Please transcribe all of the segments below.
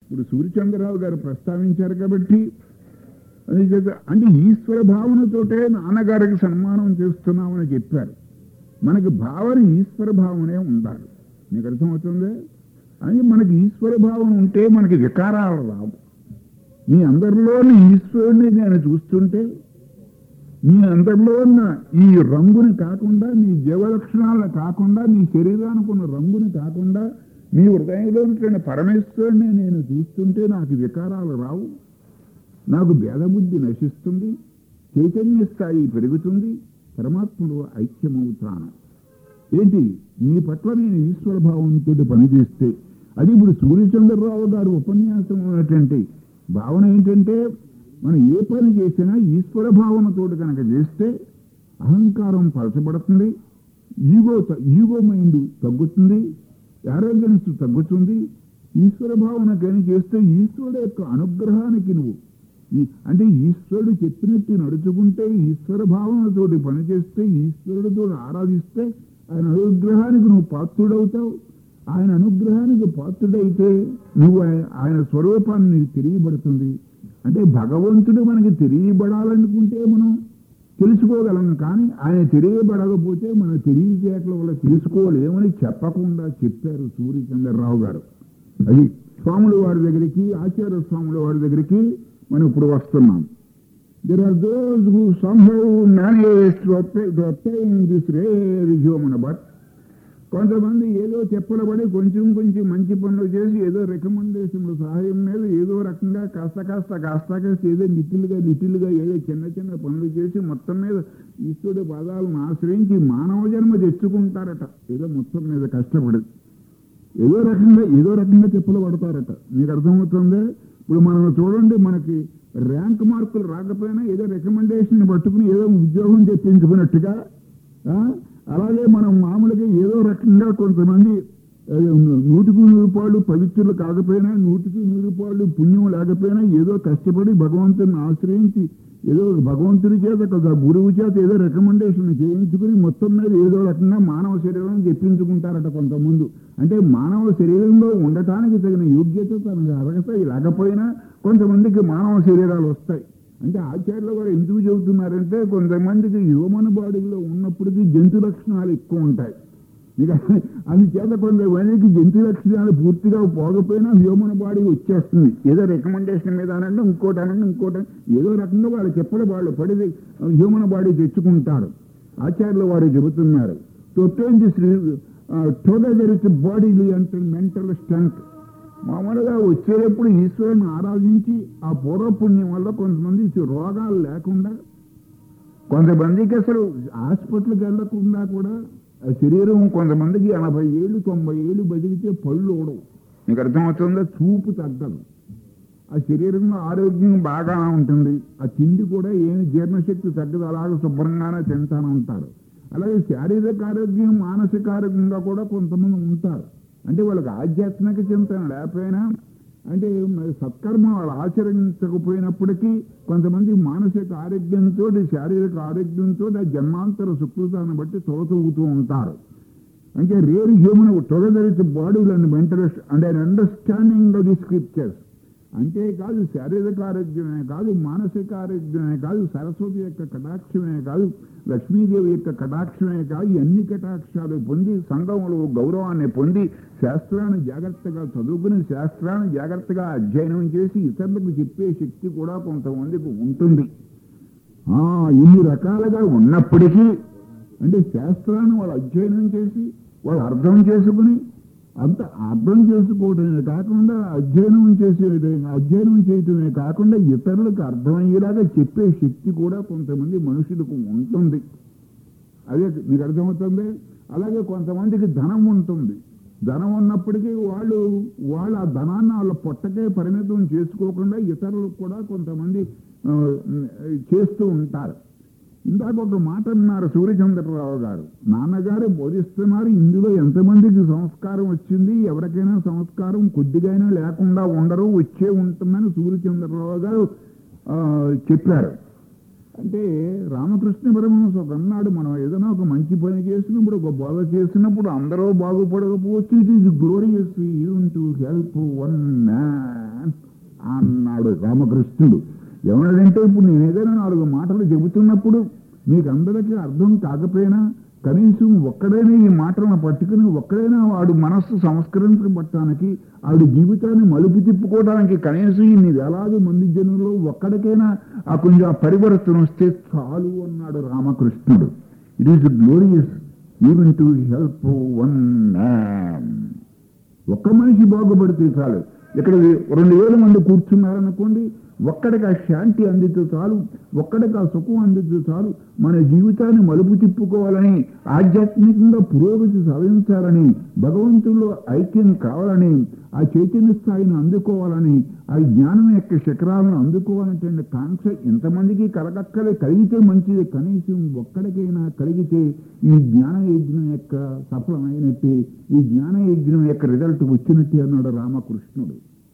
ఇప్పుడు సూర్యచంద్రరావు గారు ప్రస్తావించారు కాబట్టి అది చేత అంటే ఈశ్వర భావనతోటే నాన్నగారికి సన్మానం చేస్తున్నామని చెప్పారు మనకి భావన ఈశ్వర భావనే ఉండాలి మీకు అర్థమవుతుంది అని మనకి ఈశ్వర భావన ఉంటే మనకి వికారాలు రావు మీ అందరిలోని ఈశ్వరుని నేను చూస్తుంటే మీ అందరిలో ఉన్న ఈ రంగుని కాకుండా మీ జీవలక్షణాలను కాకుండా మీ శరీరానికి ఉన్న రంగుని కాకుండా మీ హృదయంలో ఉన్నటువంటి పరమేశ్వరుని నేను చూస్తుంటే నాకు వికారాలు రావు నాకు భేదబుద్ధి నశిస్తుంది చైతన్య స్థాయి పెరుగుతుంది పరమాత్మలో ఐక్యమవుతాను ఏంటి మీ పట్ల నేను ఈశ్వర భావంతో పనిచేస్తే అది ఇప్పుడు సూర్యచంద్రరావు గారు ఉపన్యాసం ఉన్నటువంటి భావన ఏంటంటే మనం ఏ పని చేసినా ఈశ్వర భావనతో కనుక చేస్తే అహంకారం పరచబడుతుంది ఈగో త- ఈగో మైండ్ తగ్గుతుంది ఆరోగ్యన్స్ తగ్గుతుంది ఈశ్వర భావన కానీ చేస్తే ఈశ్వరుడు యొక్క అనుగ్రహానికి నువ్వు ఈ- అంటే ఈశ్వరుడు చెప్పినట్టు నడుచుకుంటే ఈశ్వర భావనతోటి పనిచేస్తే ఈశ్వరుడితో ఆరాధిస్తే ఆయన అనుగ్రహానికి నువ్వు పాత్రుడవుతావు ఆయన అనుగ్రహానికి పాత్రుడైతే నువ్వు ఆయ- ఆయన స్వరూపాన్ని నీకు తెలియబడుతుంది అంటే భగవంతుడు మనకి తెలియబడాలనుకుంటే మనం తెలుసుకోగలం కానీ ఆయన తెలియబడకపోతే మన తెలియచేయట్ల వల్ల తెలుసుకోలేమని చెప్పకుండా చెప్పారు సూర్యచంద్రరావు గారు అది స్వాముల వారి దగ్గరికి ఆచార్య స్వాముల వారి దగ్గరికి మనం ఇప్పుడు వస్తున్నాం there are those who somehow manage to obtain this rare human but కొంతమంది ఏదో చెప్పలబడి కొంచెం కొంచెం మంచి పనులు చేసి ఏదో రికమెండేషన్ల సహాయం మీద ఏదో రకంగా కాస్త కాస్త కాస్త కాస్త ఏదో లిటిల్గా లిటిల్గా ఏదో చిన్న చిన్న పనులు చేసి మొత్తం మీద ఈశ్వరుడి పదాలను ఆశ్రయించి మానవ జన్మ తెచ్చుకుంటారట ఏదో మొత్తం మీద కష్టపడి ఏదో రకంగా ఏదో రకంగా చెప్పులు పడతారట మీకు అర్థమవుతుందే ఇప్పుడు మనం చూడండి మనకి ర్యాంక్ మార్కులు రాకపోయినా ఏదో రికమెండేషన్ పట్టుకుని ఏదో ఉద్యోగం తెప్పించుకున్నట్టుగా ఆ, అలాగే మనం మామూలుగా ఏదో రకంగా కొంతమంది ఆ, నూటికి నూరు రూపాయలు పవిత్రులు కాకపోయినా నూటికి నూరు రూపాయలు పుణ్యం లేకపోయినా ఏదో కష్టపడి భగవంతుని ఆశ్రయించి ఏదో భగవంతుడి చేత ఒక గురువు చేత ఏదో రికమెండేషన్ చేయించుకుని మొత్తం మీద ఏదో రకంగా మానవ శరీరం చెప్పించుకుంటారట కొంతమంది అంటే మానవ శరీరంలో ఉండటానికి తగిన యోగ్యత తనకు అర్హత లేకపోయినా కొంతమందికి మానవ శరీరాలు వస్తాయి అంటే ఆచార్యులు కూడా ఎందుకు చెబుతున్నారంటే కొంతమందికి హ్యూమన్ బాడీలో ఉన్నప్పటికీ జంతు లక్షణాలు ఎక్కువ ఉంటాయి ఇక అందుచేత కొంతమందికి జంతు లక్షణాలు పూర్తిగా పోకపోయినా హ్యూమన్ బాడీ వచ్చేస్తుంది ఏదో రికమెండేషన్ మీద అనండి ఇంకోటి అనండి ఇంకోటి అనండి. ఏదో రకంగా వాళ్ళు చెప్పడం వాళ్ళు పడి హ్యూమన్ బాడీ తెచ్చుకుంటారు ఆచార్యులు వారు చెబుతున్నారు to obtain this together is bodily అంటే మెంటల్ స్ట్రెంగ్త్ మామూలుగా వచ్చేటప్పుడు ఈశ్వరుని ఆరాధించి ఆ పూర్వపుణ్యం వల్ల కొంతమంది రోగాలు లేకుండా కొంతమందికి అసలు హాస్పిటల్కి వెళ్లకుండా కూడా ఆ శరీరం కొంతమందికి ఎనభై ఏళ్ళు తొంభై ఏళ్ళు బతికితే పళ్ళు ఓడవు నీకు అర్థమవుతుందా చూపు తగ్గదు ఆ శరీరంలో ఆరోగ్యం బాగా ఉంటుంది ఆ తిండి కూడా ఏమి జీర్ణశక్తి తగ్గదు అలాగే శుభ్రంగానే తింటానే ఉంటారు అలాగే శారీరక ఆరోగ్యం మానసిక ఆరోగ్యంగా కూడా కొంతమంది ఉంటారు అంటే వాళ్ళకి ఆధ్యాత్మిక చింతన లేకపోయినా అంటే మరి సత్కర్మ వాళ్ళు ఆచరించకపోయినప్పటికీ కొంతమంది మానసిక ఆరోగ్యంతో శారీరక ఆరోగ్యంతో ఆ జన్మాంతర సుకృతాన్ని బట్టి తొలతూగుతూ ఉంటారు అంటే rare human together is body and mental and and understanding the scriptures అంతేకాదు శారీరక ఆరోగ్యమే కాదు మానసిక ఆరోగ్యమే కాదు సరస్వతి యొక్క కటాక్షమే కాదు లక్ష్మీదేవి యొక్క కటాక్షమే కాదు ఈ అన్ని కటాక్షాలు పొంది సంఘంలో గౌరవాన్ని పొంది శాస్త్రాన్ని జాగ్రత్తగా చదువుకుని శాస్త్రాన్ని జాగ్రత్తగా అధ్యయనం చేసి ఇతరులకు చెప్పే శక్తి కూడా కొంతమందికి ఉంటుంది ఆ, ఇన్ని రకాలుగా ఉన్నప్పటికీ అంటే శాస్త్రాన్ని వాళ్ళు అధ్యయనం చేసి వాళ్ళు అర్థం చేసుకుని అంత అర్థం చేసుకోవటమే కాకుండా అధ్యయనం చేసే అధ్యయనం చేయటమే కాకుండా ఇతరులకు అర్థమయ్యేలాగా చెప్పే శక్తి కూడా కొంతమంది మనుషులకు ఉంటుంది అదే మీకు అర్థమవుతుంది అలాగే కొంతమందికి ధనం ఉంటుంది ధనం ఉన్నప్పటికీ వాళ్ళు వాళ్ళ ఆ ధనాన్ని వాళ్ళ పొట్టకే పరిమితం చేసుకోకుండా ఇతరులకు కూడా కొంతమంది ఆ, చేస్తూ ఉంటారు ఇందాక ఒక మాట అన్నారు సూర్యచంద్రరావు గారు నాన్నగారు బోధిస్తున్నారు ఇందులో ఎంతమందికి సంస్కారం వచ్చింది ఎవరికైనా సంస్కారం కొద్దిగైనా లేకుండా ఉండరు వచ్చే ఉంటుందని సూర్యచంద్రరావు గారు ఆ, చెప్పారు అంటే రామకృష్ణ పరమహంస ఒక అన్నాడు మనం ఏదైనా ఒక మంచి పని చేసినప్పుడు ఒక బాధ చేసినప్పుడు అందరూ బాగుపడకపోవచ్చు it is glorious even to help one man అన్నాడు రామకృష్ణుడు ఏమన్నాడంటే ఇప్పుడు నేను ఏదైనా నాలుగు మాటలు చెబుతున్నప్పుడు మీకు అందరికీ అర్థం కాకపోయినా కనీసం ఒక్కడైనా ఈ మాటలను పట్టుకుని ఒక్కడైనా వాడు మనస్సు సంస్కరించబట్టడానికి ఆవిడ జీవితాన్ని మలుపు తిప్పుకోవడానికి కనీసం ఇన్ని వేలాది మంది జనుల్లో ఒక్కడికైనా ఆ కొంచెం ఆ పరివర్తన వస్తే చాలు అన్నాడు రామకృష్ణుడు it is glorious even to help one man ఒక్క మనిషి బాగుపడితే చాలు ఇక్కడ రెండు వేల మంది కూర్చున్నారనుకోండి ఒక్కడికి ఆ శాంతి అందితే చాలు ఒక్కడికి ఆ సుఖం అందితే చాలు మన జీవితాన్ని మలుపు తిప్పుకోవాలని ఆధ్యాత్మికంగా పురోగతి సాధించాలని భగవంతుల్లో ఐక్యం కావాలని ఆ చైతన్య స్థాయిని అందుకోవాలని ఆ జ్ఞానం యొక్క శిఖరాలను అందుకోవాలంటే కాంక్ష ఎంతమందికి కలగక్కలే కలిగితే మంచిది కనీసం ఒక్కడికైనా కలిగితే ఈ జ్ఞాన యజ్ఞం యొక్క సఫలమైనట్టే ఈ జ్ఞాన యజ్ఞం యొక్క రిజల్ట్ వచ్చినట్టే అన్నాడు రామకృష్ణుడు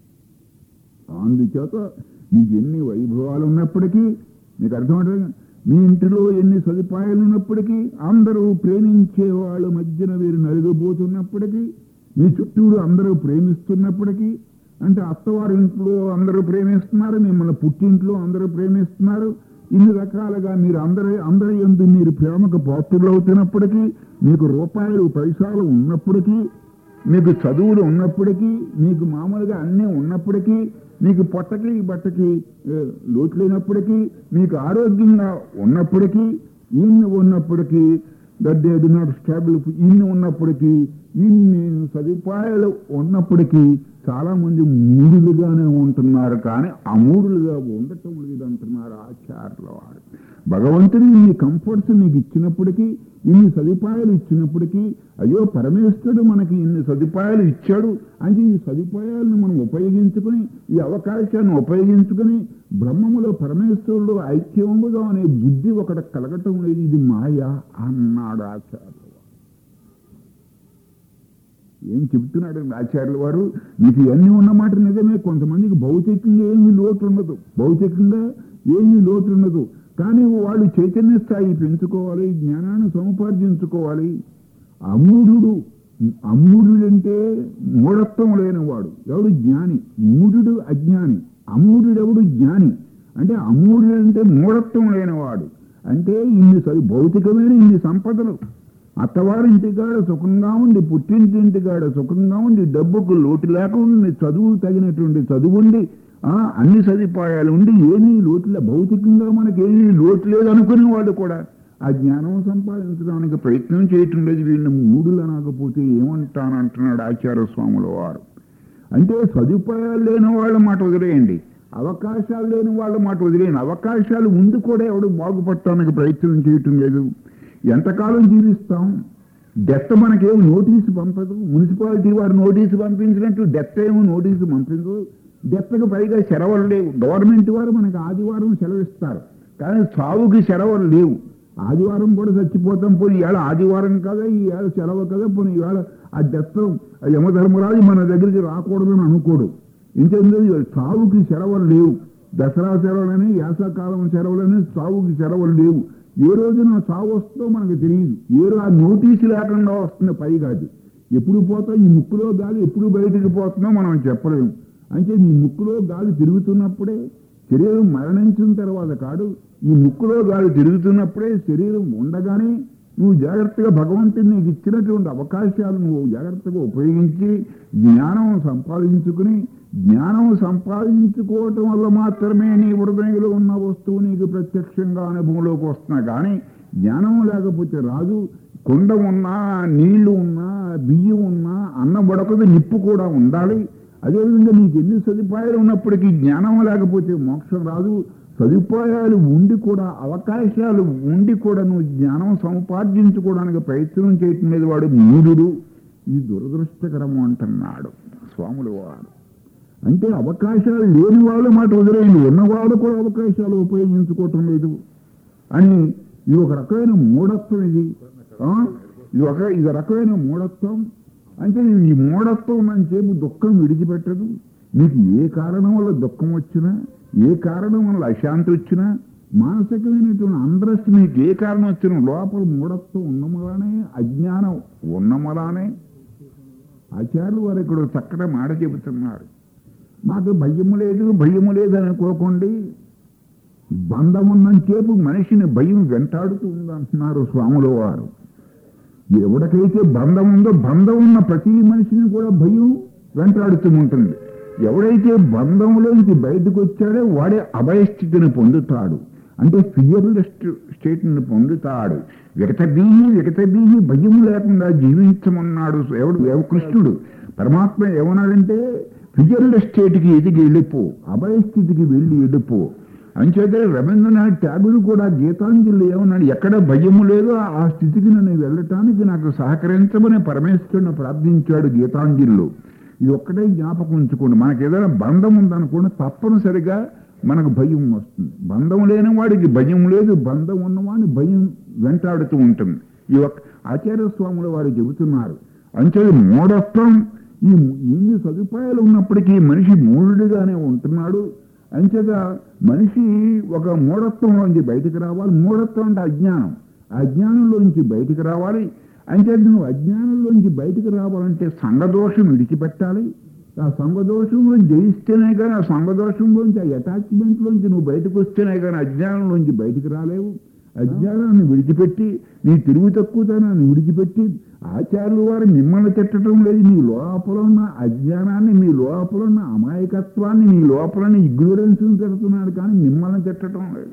అందుచేత మీకు ఎన్ని వైభవాలు ఉన్నప్పటికీ మీకు అర్థమవుతుంది మీ ఇంటిలో ఎన్ని సదుపాయాలు ఉన్నప్పటికీ అందరూ ప్రేమించే వాళ్ళ మధ్యన వీరు నలుగుపోతున్నప్పటికీ మీ చుట్టూరు అందరూ ప్రేమిస్తున్నప్పటికీ అంటే అత్తవారి ఇంట్లో అందరూ ప్రేమిస్తున్నారు మిమ్మల్ని పుట్టింట్లో అందరూ ప్రేమిస్తున్నారు ఇన్ని రకాలుగా మీరు అందరి అందరి ఎందు మీరు ప్రేమకు పాత్రలు అవుతున్నప్పటికీ మీకు రూపాయలు పైసలు ఉన్నప్పటికీ మీకు చదువులు ఉన్నప్పటికీ మీకు మామూలుగా అన్నీ ఉన్నప్పటికీ మీకు పొట్టకి బట్టకి ఏ, లోటు లేనప్పటికీ మీకు ఆరోగ్యంగా ఉన్నప్పటికీ ఇన్ని ఉన్నప్పటికీ that they do not struggle ఇన్ని ఉన్నప్పటికీ ఇన్ని సదుపాయాలు ఉన్నప్పటికీ చాలా మంది మూడులుగానే ఉంటున్నారు కానీ అమూడులుగా ఉండటం లేదంటున్నారు ఆచార్యుల వారు భగవంతుడు ఇన్ని కంఫర్ట్స్ మీకు ఇచ్చినప్పటికీ ఇన్ని సదుపాయాలు ఇచ్చినప్పటికీ అయ్యో పరమేశ్వరుడు మనకి ఇన్ని సదుపాయాలు ఇచ్చాడు అంటే ఈ సదుపాయాలను మనం ఉపయోగించుకుని ఈ అవకాశాన్ని ఉపయోగించుకుని బ్రహ్మములో పరమేశ్వరుడు ఐక్యముగా అనే బుద్ధి ఒకటి కలగటం లేదు ఇది మాయ అన్నాడు ఆచార్యులు ఏం చెప్తున్నాడు ఆచార్యుల వారు మీకు ఇవన్నీ ఉన్నమాట నిజమే కొంతమందికి భౌతికంగా ఏమీ లోటు ఉండదు భౌతికంగా ఏమీ లోటు ఉండదు కానీ వాళ్ళు చైతన్య స్థాయి పెంచుకోవాలి జ్ఞానాన్ని సముపార్జించుకోవాలి అమూఢుడు అమూఢుడు అంటే మూఢత్వం లేనివాడు ఎవడు జ్ఞాని మూఢుడు అజ్ఞాని అమూఢుడెవడు జ్ఞాని అంటే అమూఢుడు అంటే మూఢత్వం లేనివాడు అంటే ఇన్ని సరి భౌతికమైన ఇన్ని సంపదలు అత్తవారి ఇంటికాడ సుఖంగా ఉండి పుట్టింటి ఇంటికాడ సుఖంగా ఉండి డబ్బుకు లోటు లేకుండా చదువు తగినటువంటి చదువు ఉండి ఆ, అన్ని సదుపాయాలు ఉండి ఏమీ లోటు లే భౌతికంగా మనకి ఏమీ లోటు లేదు అనుకునే వాళ్ళు కూడా ఆ జ్ఞానం సంపాదించడానికి ప్రయత్నం చేయటం లేదు వీళ్ళని మూడులు అనకపోతే ఏమంటానంటున్నాడు ఆచార్య స్వాముల వారు అంటే సదుపాయాలు లేని వాళ్ళ మాట వదిలేయండి అవకాశాలు లేని వాళ్ళ మాట వదిలేయండి అవకాశాలు ముందు కూడా ఎవడు బాగుపడటానికి ప్రయత్నం చేయటం లేదు ఎంతకాలం జీవిస్తాం డెత్ మనకేమో నోటీసు పంపదు మున్సిపాలిటీ వారు నోటీసు పంపించినట్టు డెత్ ఏమో నోటీసు పంపించదు డెత్కు పైగా సెలవులు లేవు గవర్నమెంట్ వారు మనకు ఆదివారం సెలవు ఇస్తారు కానీ సావుకి సెలవులు లేవు ఆదివారం కూడా చచ్చిపోతాం పోనీ ఇవాళ ఆదివారం కదా ఈ ఏళ సెలవు కదా పోనీ ఇవాళ ఆ డెత్ ఆ యమధర్మరాజు మన దగ్గరికి రాకూడదని అనుకోడు ఇంకేందో సావుకి సెలవులు లేవు దసరా సెలవులని యాసకాలం సెలవులని సావుకి సెలవులు లేవు ఏ రోజున సావు వస్తుందో మనకు తెలియదు ఏ రోజు ఆ నోటీసు లేకుండా వస్తుంది పైగా అది ఎప్పుడు పోతా ఈ ముక్కులో గాలి ఎప్పుడు బయటికి పోతుందో మనం చెప్పలేము అంటే ఈ ముక్కులో గాలి తిరుగుతున్నప్పుడే శరీరం మరణించిన తర్వాత కాదు ఈ ముక్కులో గాలి తిరుగుతున్నప్పుడే శరీరం ఉండగానే నువ్వు జాగ్రత్తగా భగవంతుని నీకు ఇచ్చినటువంటి అవకాశాలు నువ్వు జాగ్రత్తగా ఉపయోగించి జ్ఞానం సంపాదించుకుని జ్ఞానం సంపాదించుకోవటం వల్ల మాత్రమే నీ హృదయంలో ఉన్న వస్తువు నీకు ప్రత్యక్షంగా అనుభవంలోకి వస్తున్నా కానీ జ్ఞానం లేకపోతే రాదు కొండ ఉన్నా నీళ్లు ఉన్నా బియ్యం ఉన్నా అన్నం పడకదు నిప్పు కూడా ఉండాలి అదేవిధంగా నీకు ఎన్ని సదుపాయాలు ఉన్నప్పటికీ జ్ఞానం లేకపోతే మోక్షం రాదు సదుపాయాలు ఉండి కూడా అవకాశాలు ఉండి కూడా నువ్వు జ్ఞానం సంపాదించుకోవడానికి ప్రయత్నం చేయటం లేదు వాడు మూఢుడు ఇది దురదృష్టకరము అంటున్నాడు స్వాములు వారు అంటే అవకాశాలు లేని వాళ్ళు మాట వదిలేయండి ఉన్నవాళ్ళు కూడా అవకాశాలు ఉపయోగించుకోవటం లేదు అని ఇది ఒక రకమైన మూఢత్వం ఇది ఆ? ఇది ఒక ఇది రకమైన మూఢత్వం అంటే ఈ మూఢత్వం అని చెప్పి దుఃఖం విడిచిపెట్టదు మీకు ఏ కారణం వల్ల దుఃఖం వచ్చినా ఏ కారణం వల్ల అశాంతి వచ్చినా మానసికమైనటువంటి అండ్రస్ట్ మీకు ఏ కారణం వచ్చిన లోపల మూఢత్వం ఉన్నమలానే అజ్ఞానం ఉన్నమలానే ఆచార్యులు వారు ఇక్కడ చక్కటి మాట చెబుతున్నారు మాకు భయము లేదు భయము లేదు అని అనుకోకండి బంధం ఉన్నంతసేపు మనిషిని భయం వెంటాడుతూ ఉందంటున్నారు స్వాముల వారు ఎవరికైతే బంధం ఉందో బంధం ఉన్న ప్రతి మనిషిని కూడా భయం వెంటాడుతూ ఉంటుంది ఎవడైతే బంధంలోంచి బయటకు వచ్చాడో వాడే అభయస్థితిని పొందుతాడు అంటే ఫియర్లెస్ స్టేట్ని పొందుతాడు విగతబీహి విగతబీహి భయం లేకుండా జీవించమన్నాడు ఎవడు ఎవ- కృష్ణుడు పరమాత్మ ఏమన్నాడంటే ఫియర్లెస్ స్టేట్కి ఎదిగి వెళ్ళిపో అభయస్థితికి వెళ్ళి వెళ్ళిపో అంచేత రవీంద్రనాథ్ ట్యాగులు కూడా గీతాంజలి ఏమన్నాడు ఎక్కడ భయము లేదో ఆ స్థితికి నన్ను వెళ్ళటానికి నాకు సహకరించమని పరమేశ్వరుని ప్రార్థించాడు గీతాంజలిలో ఇది ఒక్కటే జ్ఞాపకం ఉంచుకోండి మనకి ఏదైనా బంధం ఉందనుకోండి తప్పనిసరిగా మనకు భయం వస్తుంది బంధం లేని వాడికి భయం లేదు బంధం ఉన్నవాడిని భయం వెంటాడుతూ ఉంటుంది ఈ ఒక్క ఆచార్య స్వాములు వారు చెబుతున్నారు అంచేది మూఢత్వం ఈ ఇన్ని సదుపాయాలు ఉన్నప్పటికీ మనిషి మూఢుడిగానే ఉంటున్నాడు అంచేత మనిషి ఒక మూఢత్వంలోంచి బయటికి రావాలి మూఢత్వం అంటే అజ్ఞానం ఆ అజ్ఞానంలోంచి బయటికి రావాలి అంచేత నువ్వు అజ్ఞానంలోంచి బయటికి రావాలంటే సంఘదోషం విడిచిపెట్టాలి ఆ సంఘదోషంలో జయిస్తేనే కానీ ఆ సంఘదోషంలోంచి ఆ అటాచ్మెంట్లోంచి నువ్వు బయటకు వస్తేనే కానీ అజ్ఞానంలోంచి బయటికి రాలేవు అజ్ఞానాన్ని విడిచిపెట్టి నీ తిరుగు తక్కువతనాన్ని విడిచిపెట్టి ఆచార్యులు వారు మిమ్మల్ని తిట్టడం లేదు మీ లోపల ఉన్న అజ్ఞానాన్ని మీ లోపల ఉన్న అమాయకత్వాన్ని మీ లోపల ఉన్న ఇగ్నోరెన్స్ని తిడుతున్నాడు కానీ మిమ్మల్ని తిట్టడం లేదు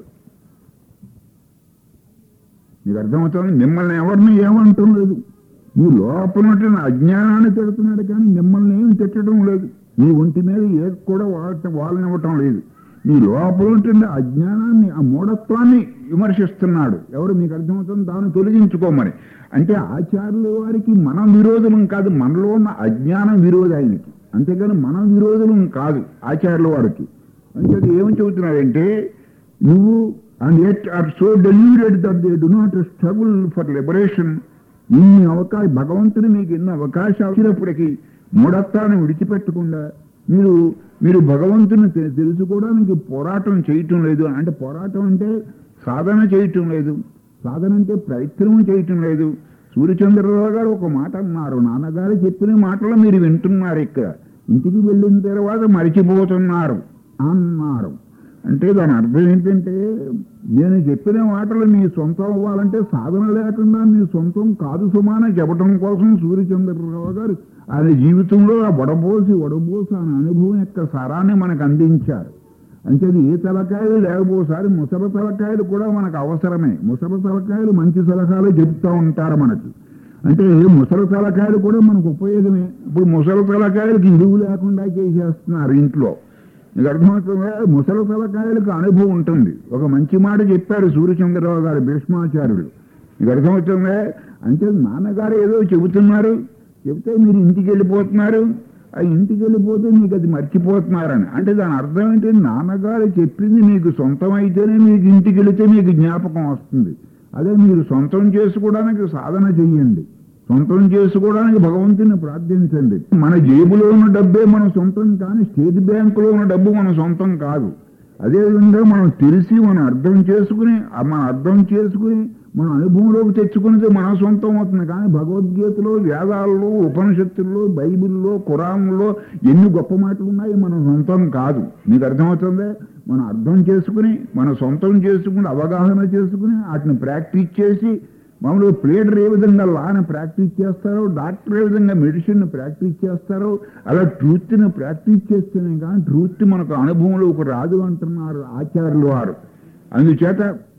మీకు అర్థమవుతుంది మిమ్మల్ని ఎవరిని ఏమంటం లేదు మీ లోపల ఉన్న అజ్ఞానాన్ని తిడుతున్నాడు కానీ మిమ్మల్ని ఏమి తిట్టడం లేదు మీ ఒంటి మీద ఏ కూడా వాళ్ళ వాళ్ళని ఇవ్వటం లేదు మీ లోపల ఉంటున్న అజ్ఞానాన్ని ఆ మూఢత్వాన్ని విమర్శిస్తున్నాడు ఎవరు మీకు అర్థమవుతుంది దాన్ని తొలగించుకోమని అంటే ఆచార్యుల వారికి మనం విరోధులం కాదు మనలో ఉన్న అజ్ఞానం విరోధి ఆయనకి అంతేగాని మనం విరోధులం కాదు ఆచార్యుల వారికి అంటే అది ఏమని చెబుతున్నాడంటే నువ్వు and yet are so deluded that they do not struggle for liberation ఇన్ని అవకాశ భగవంతుడు మీకు ఎన్ని అవకాశాలు వచ్చినప్పటికీ మూఢత్వాన్ని విడిచిపెట్టకుండా మీరు మీరు భగవంతుని తె- తెలుసుకోవడానికి పోరాటం చేయటం లేదు అంటే పోరాటం అంటే సాధన చేయటం లేదు సాధన అంటే ప్రయత్నం చేయటం లేదు సూర్యచంద్రరావు గారు ఒక మాట అన్నారు నాన్నగారు చెప్పిన మాటలు మీరు వింటున్నారు ఇక్కడ ఇంటికి వెళ్ళిన తర్వాత మరిచిపోతున్నారు అన్నారు అంటే దాని అర్థం ఏంటంటే నేను చెప్పిన మాటలు నీ సొంతం అవ్వాలంటే సాధన లేకుండా నీ సొంతం కాదు సుమాన చెప్పడం కోసం సూర్యచంద్రరావు గారు ఆయన జీవితంలో ఆ వడబోసి వడబోసి ఆయన అనుభవం యొక్క సారాన్ని మనకు అందించారు అంటే అది ఏ తలకాయలు లేకపోసారి ముసలి తలకాయలు కూడా మనకు అవసరమే ముసలి తలకాయలు మంచి సలహాలు చెప్తూ ఉంటారు మనకి అంటే ముసలి తలకాయలు కూడా మనకు ఉపయోగమే ఇప్పుడు ముసలి తలకాయలకి ఇరువు లేకుండా చేసేస్తున్నారు ఇంట్లో నీకు అర్థమవుతుందా ముసలి తలకాయలకు అనుభవం ఉంటుంది ఒక మంచి మాట చెప్పారు సూర్యచంద్రరావు గారు భీష్మాచార్యుడు నీకు అర్థమవుతుందా అంటే నాన్నగారు ఏదో చెబుతున్నారు చెబితే మీరు ఇంటికి వెళ్ళిపోతున్నారు ఆ ఇంటికి వెళ్ళిపోతే మీకు అది మర్చిపోతున్నారని అంటే దాని అర్థం ఏంటి నాన్నగారు చెప్పింది మీకు సొంతం అయితేనే మీకు ఇంటికి వెళితే మీకు జ్ఞాపకం వస్తుంది అదే మీరు సొంతం చేసుకోవడానికి సాధన చెయ్యండి సొంతం చేసుకోవడానికి భగవంతుని ప్రార్థించండి మన జేబులో ఉన్న డబ్బే మన సొంతం కానీ స్టేట్ బ్యాంకులో ఉన్న డబ్బు మన సొంతం కాదు అదేవిధంగా మనం తెలిసి మనం అర్థం చేసుకుని ఆ మనం అర్థం చేసుకుని మన అనుభవంలోకి తెచ్చుకునేది మన సొంతం అవుతుంది కానీ భగవద్గీతలో వేదాల్లో ఉపనిషత్తుల్లో బైబిల్లో ఖురాన్లో ఎన్ని గొప్ప మాటలు ఉన్నాయి మన సొంతం కాదు మీకు అర్థమవుతుందే మనం అర్థం చేసుకుని మన సొంతం చేసుకుని అవగాహన చేసుకుని వాటిని ప్రాక్టీస్ చేసి మామూలుగా ప్లేడర్ ఏ విధంగా లాని ప్రాక్టీస్ చేస్తారో డాక్టర్ ఏ విధంగా మెడిసిన్ ప్రాక్టీస్ చేస్తారో అలా ట్రూత్ని ప్రాక్టీస్ చేస్తేనే కానీ ట్రూత్ మనకు అనుభవంలోకి రాదు అంటున్నారు ఆచార్యులు వారు అందుచేత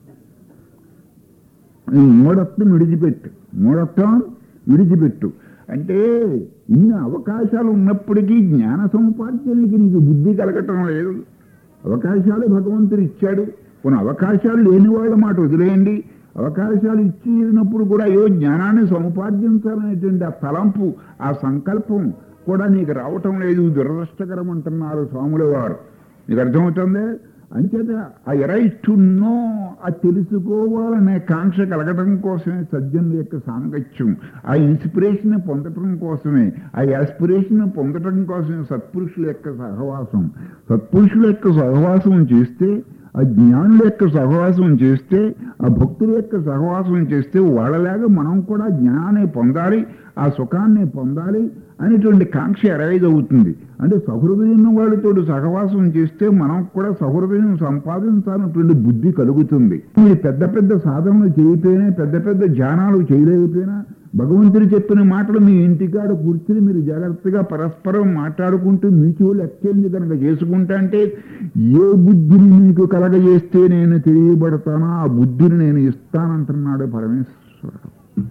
ఈ మూఢత్వం విడిచిపెట్టు మూఢత్వం విడిచిపెట్టు అంటే ఇన్ని అవకాశాలు ఉన్నప్పటికీ జ్ఞాన సముపార్జనకి నీకు బుద్ధి కలగటం లేదు అవకాశాలు భగవంతుడు ఇచ్చాడు కొన్ని అవకాశాలు లేని వాళ్ళ మాట వదిలేయండి అవకాశాలు ఇచ్చినప్పుడు కూడా అయ్యో జ్ఞానాన్ని సముపార్జించాలనేటువంటి ఆ తలంపు ఆ సంకల్పం కూడా నీకు రావటం లేదు దురదృష్టకరం అంటున్నారు స్వాముల వారు నీకు అర్థమవుతుంది అంచేత ఆ రైట్ టు నో ఆ తెలుసుకోవాలనే కాంక్ష కలగడం కోసమే సజ్జనుల యొక్క సాంగత్యం ఆ ఇన్స్పిరేషన్ పొందటం కోసమే ఆ యాస్పిరేషన్ పొందటం కోసమే సత్పురుషుల యొక్క సహవాసం సత్పురుషుల యొక్క సహవాసం చేస్తే ఆ జ్ఞానుల యొక్క సహవాసం చేస్తే ఆ భక్తుల యొక్క సహవాసం చేస్తే వాళ్ళలాగా మనం కూడా జ్ఞానాన్ని పొందాలి ఆ సుఖాన్ని పొందాలి అనేటువంటి కాంక్ష అరైజ్ అవుతుంది అంటే సహృదయం వాళ్ళతో సహవాసం చేస్తే మనం కూడా సహృదయం సంపాదించాలన్నటువంటి బుద్ధి కలుగుతుంది మీరు పెద్ద పెద్ద సాధనలు చేయకపోయినా పెద్ద పెద్ద ధ్యానాలు చేయలేకపోయినా భగవంతుడు చెప్పిన మాటలు మీ ఇంటికాడ కూర్చుని మీరు జాగ్రత్తగా పరస్పరం మాట్లాడుకుంటూ మ్యూచువల్ ఎక్స్చేంజ్ కనుక చేసుకుంటా అంటే ఏ బుద్ధిని మీకు కలగజేస్తే నేను తెలియబడతానో ఆ బుద్ధిని నేను ఇస్తానంటున్నాడు పరమేశ్వరుడు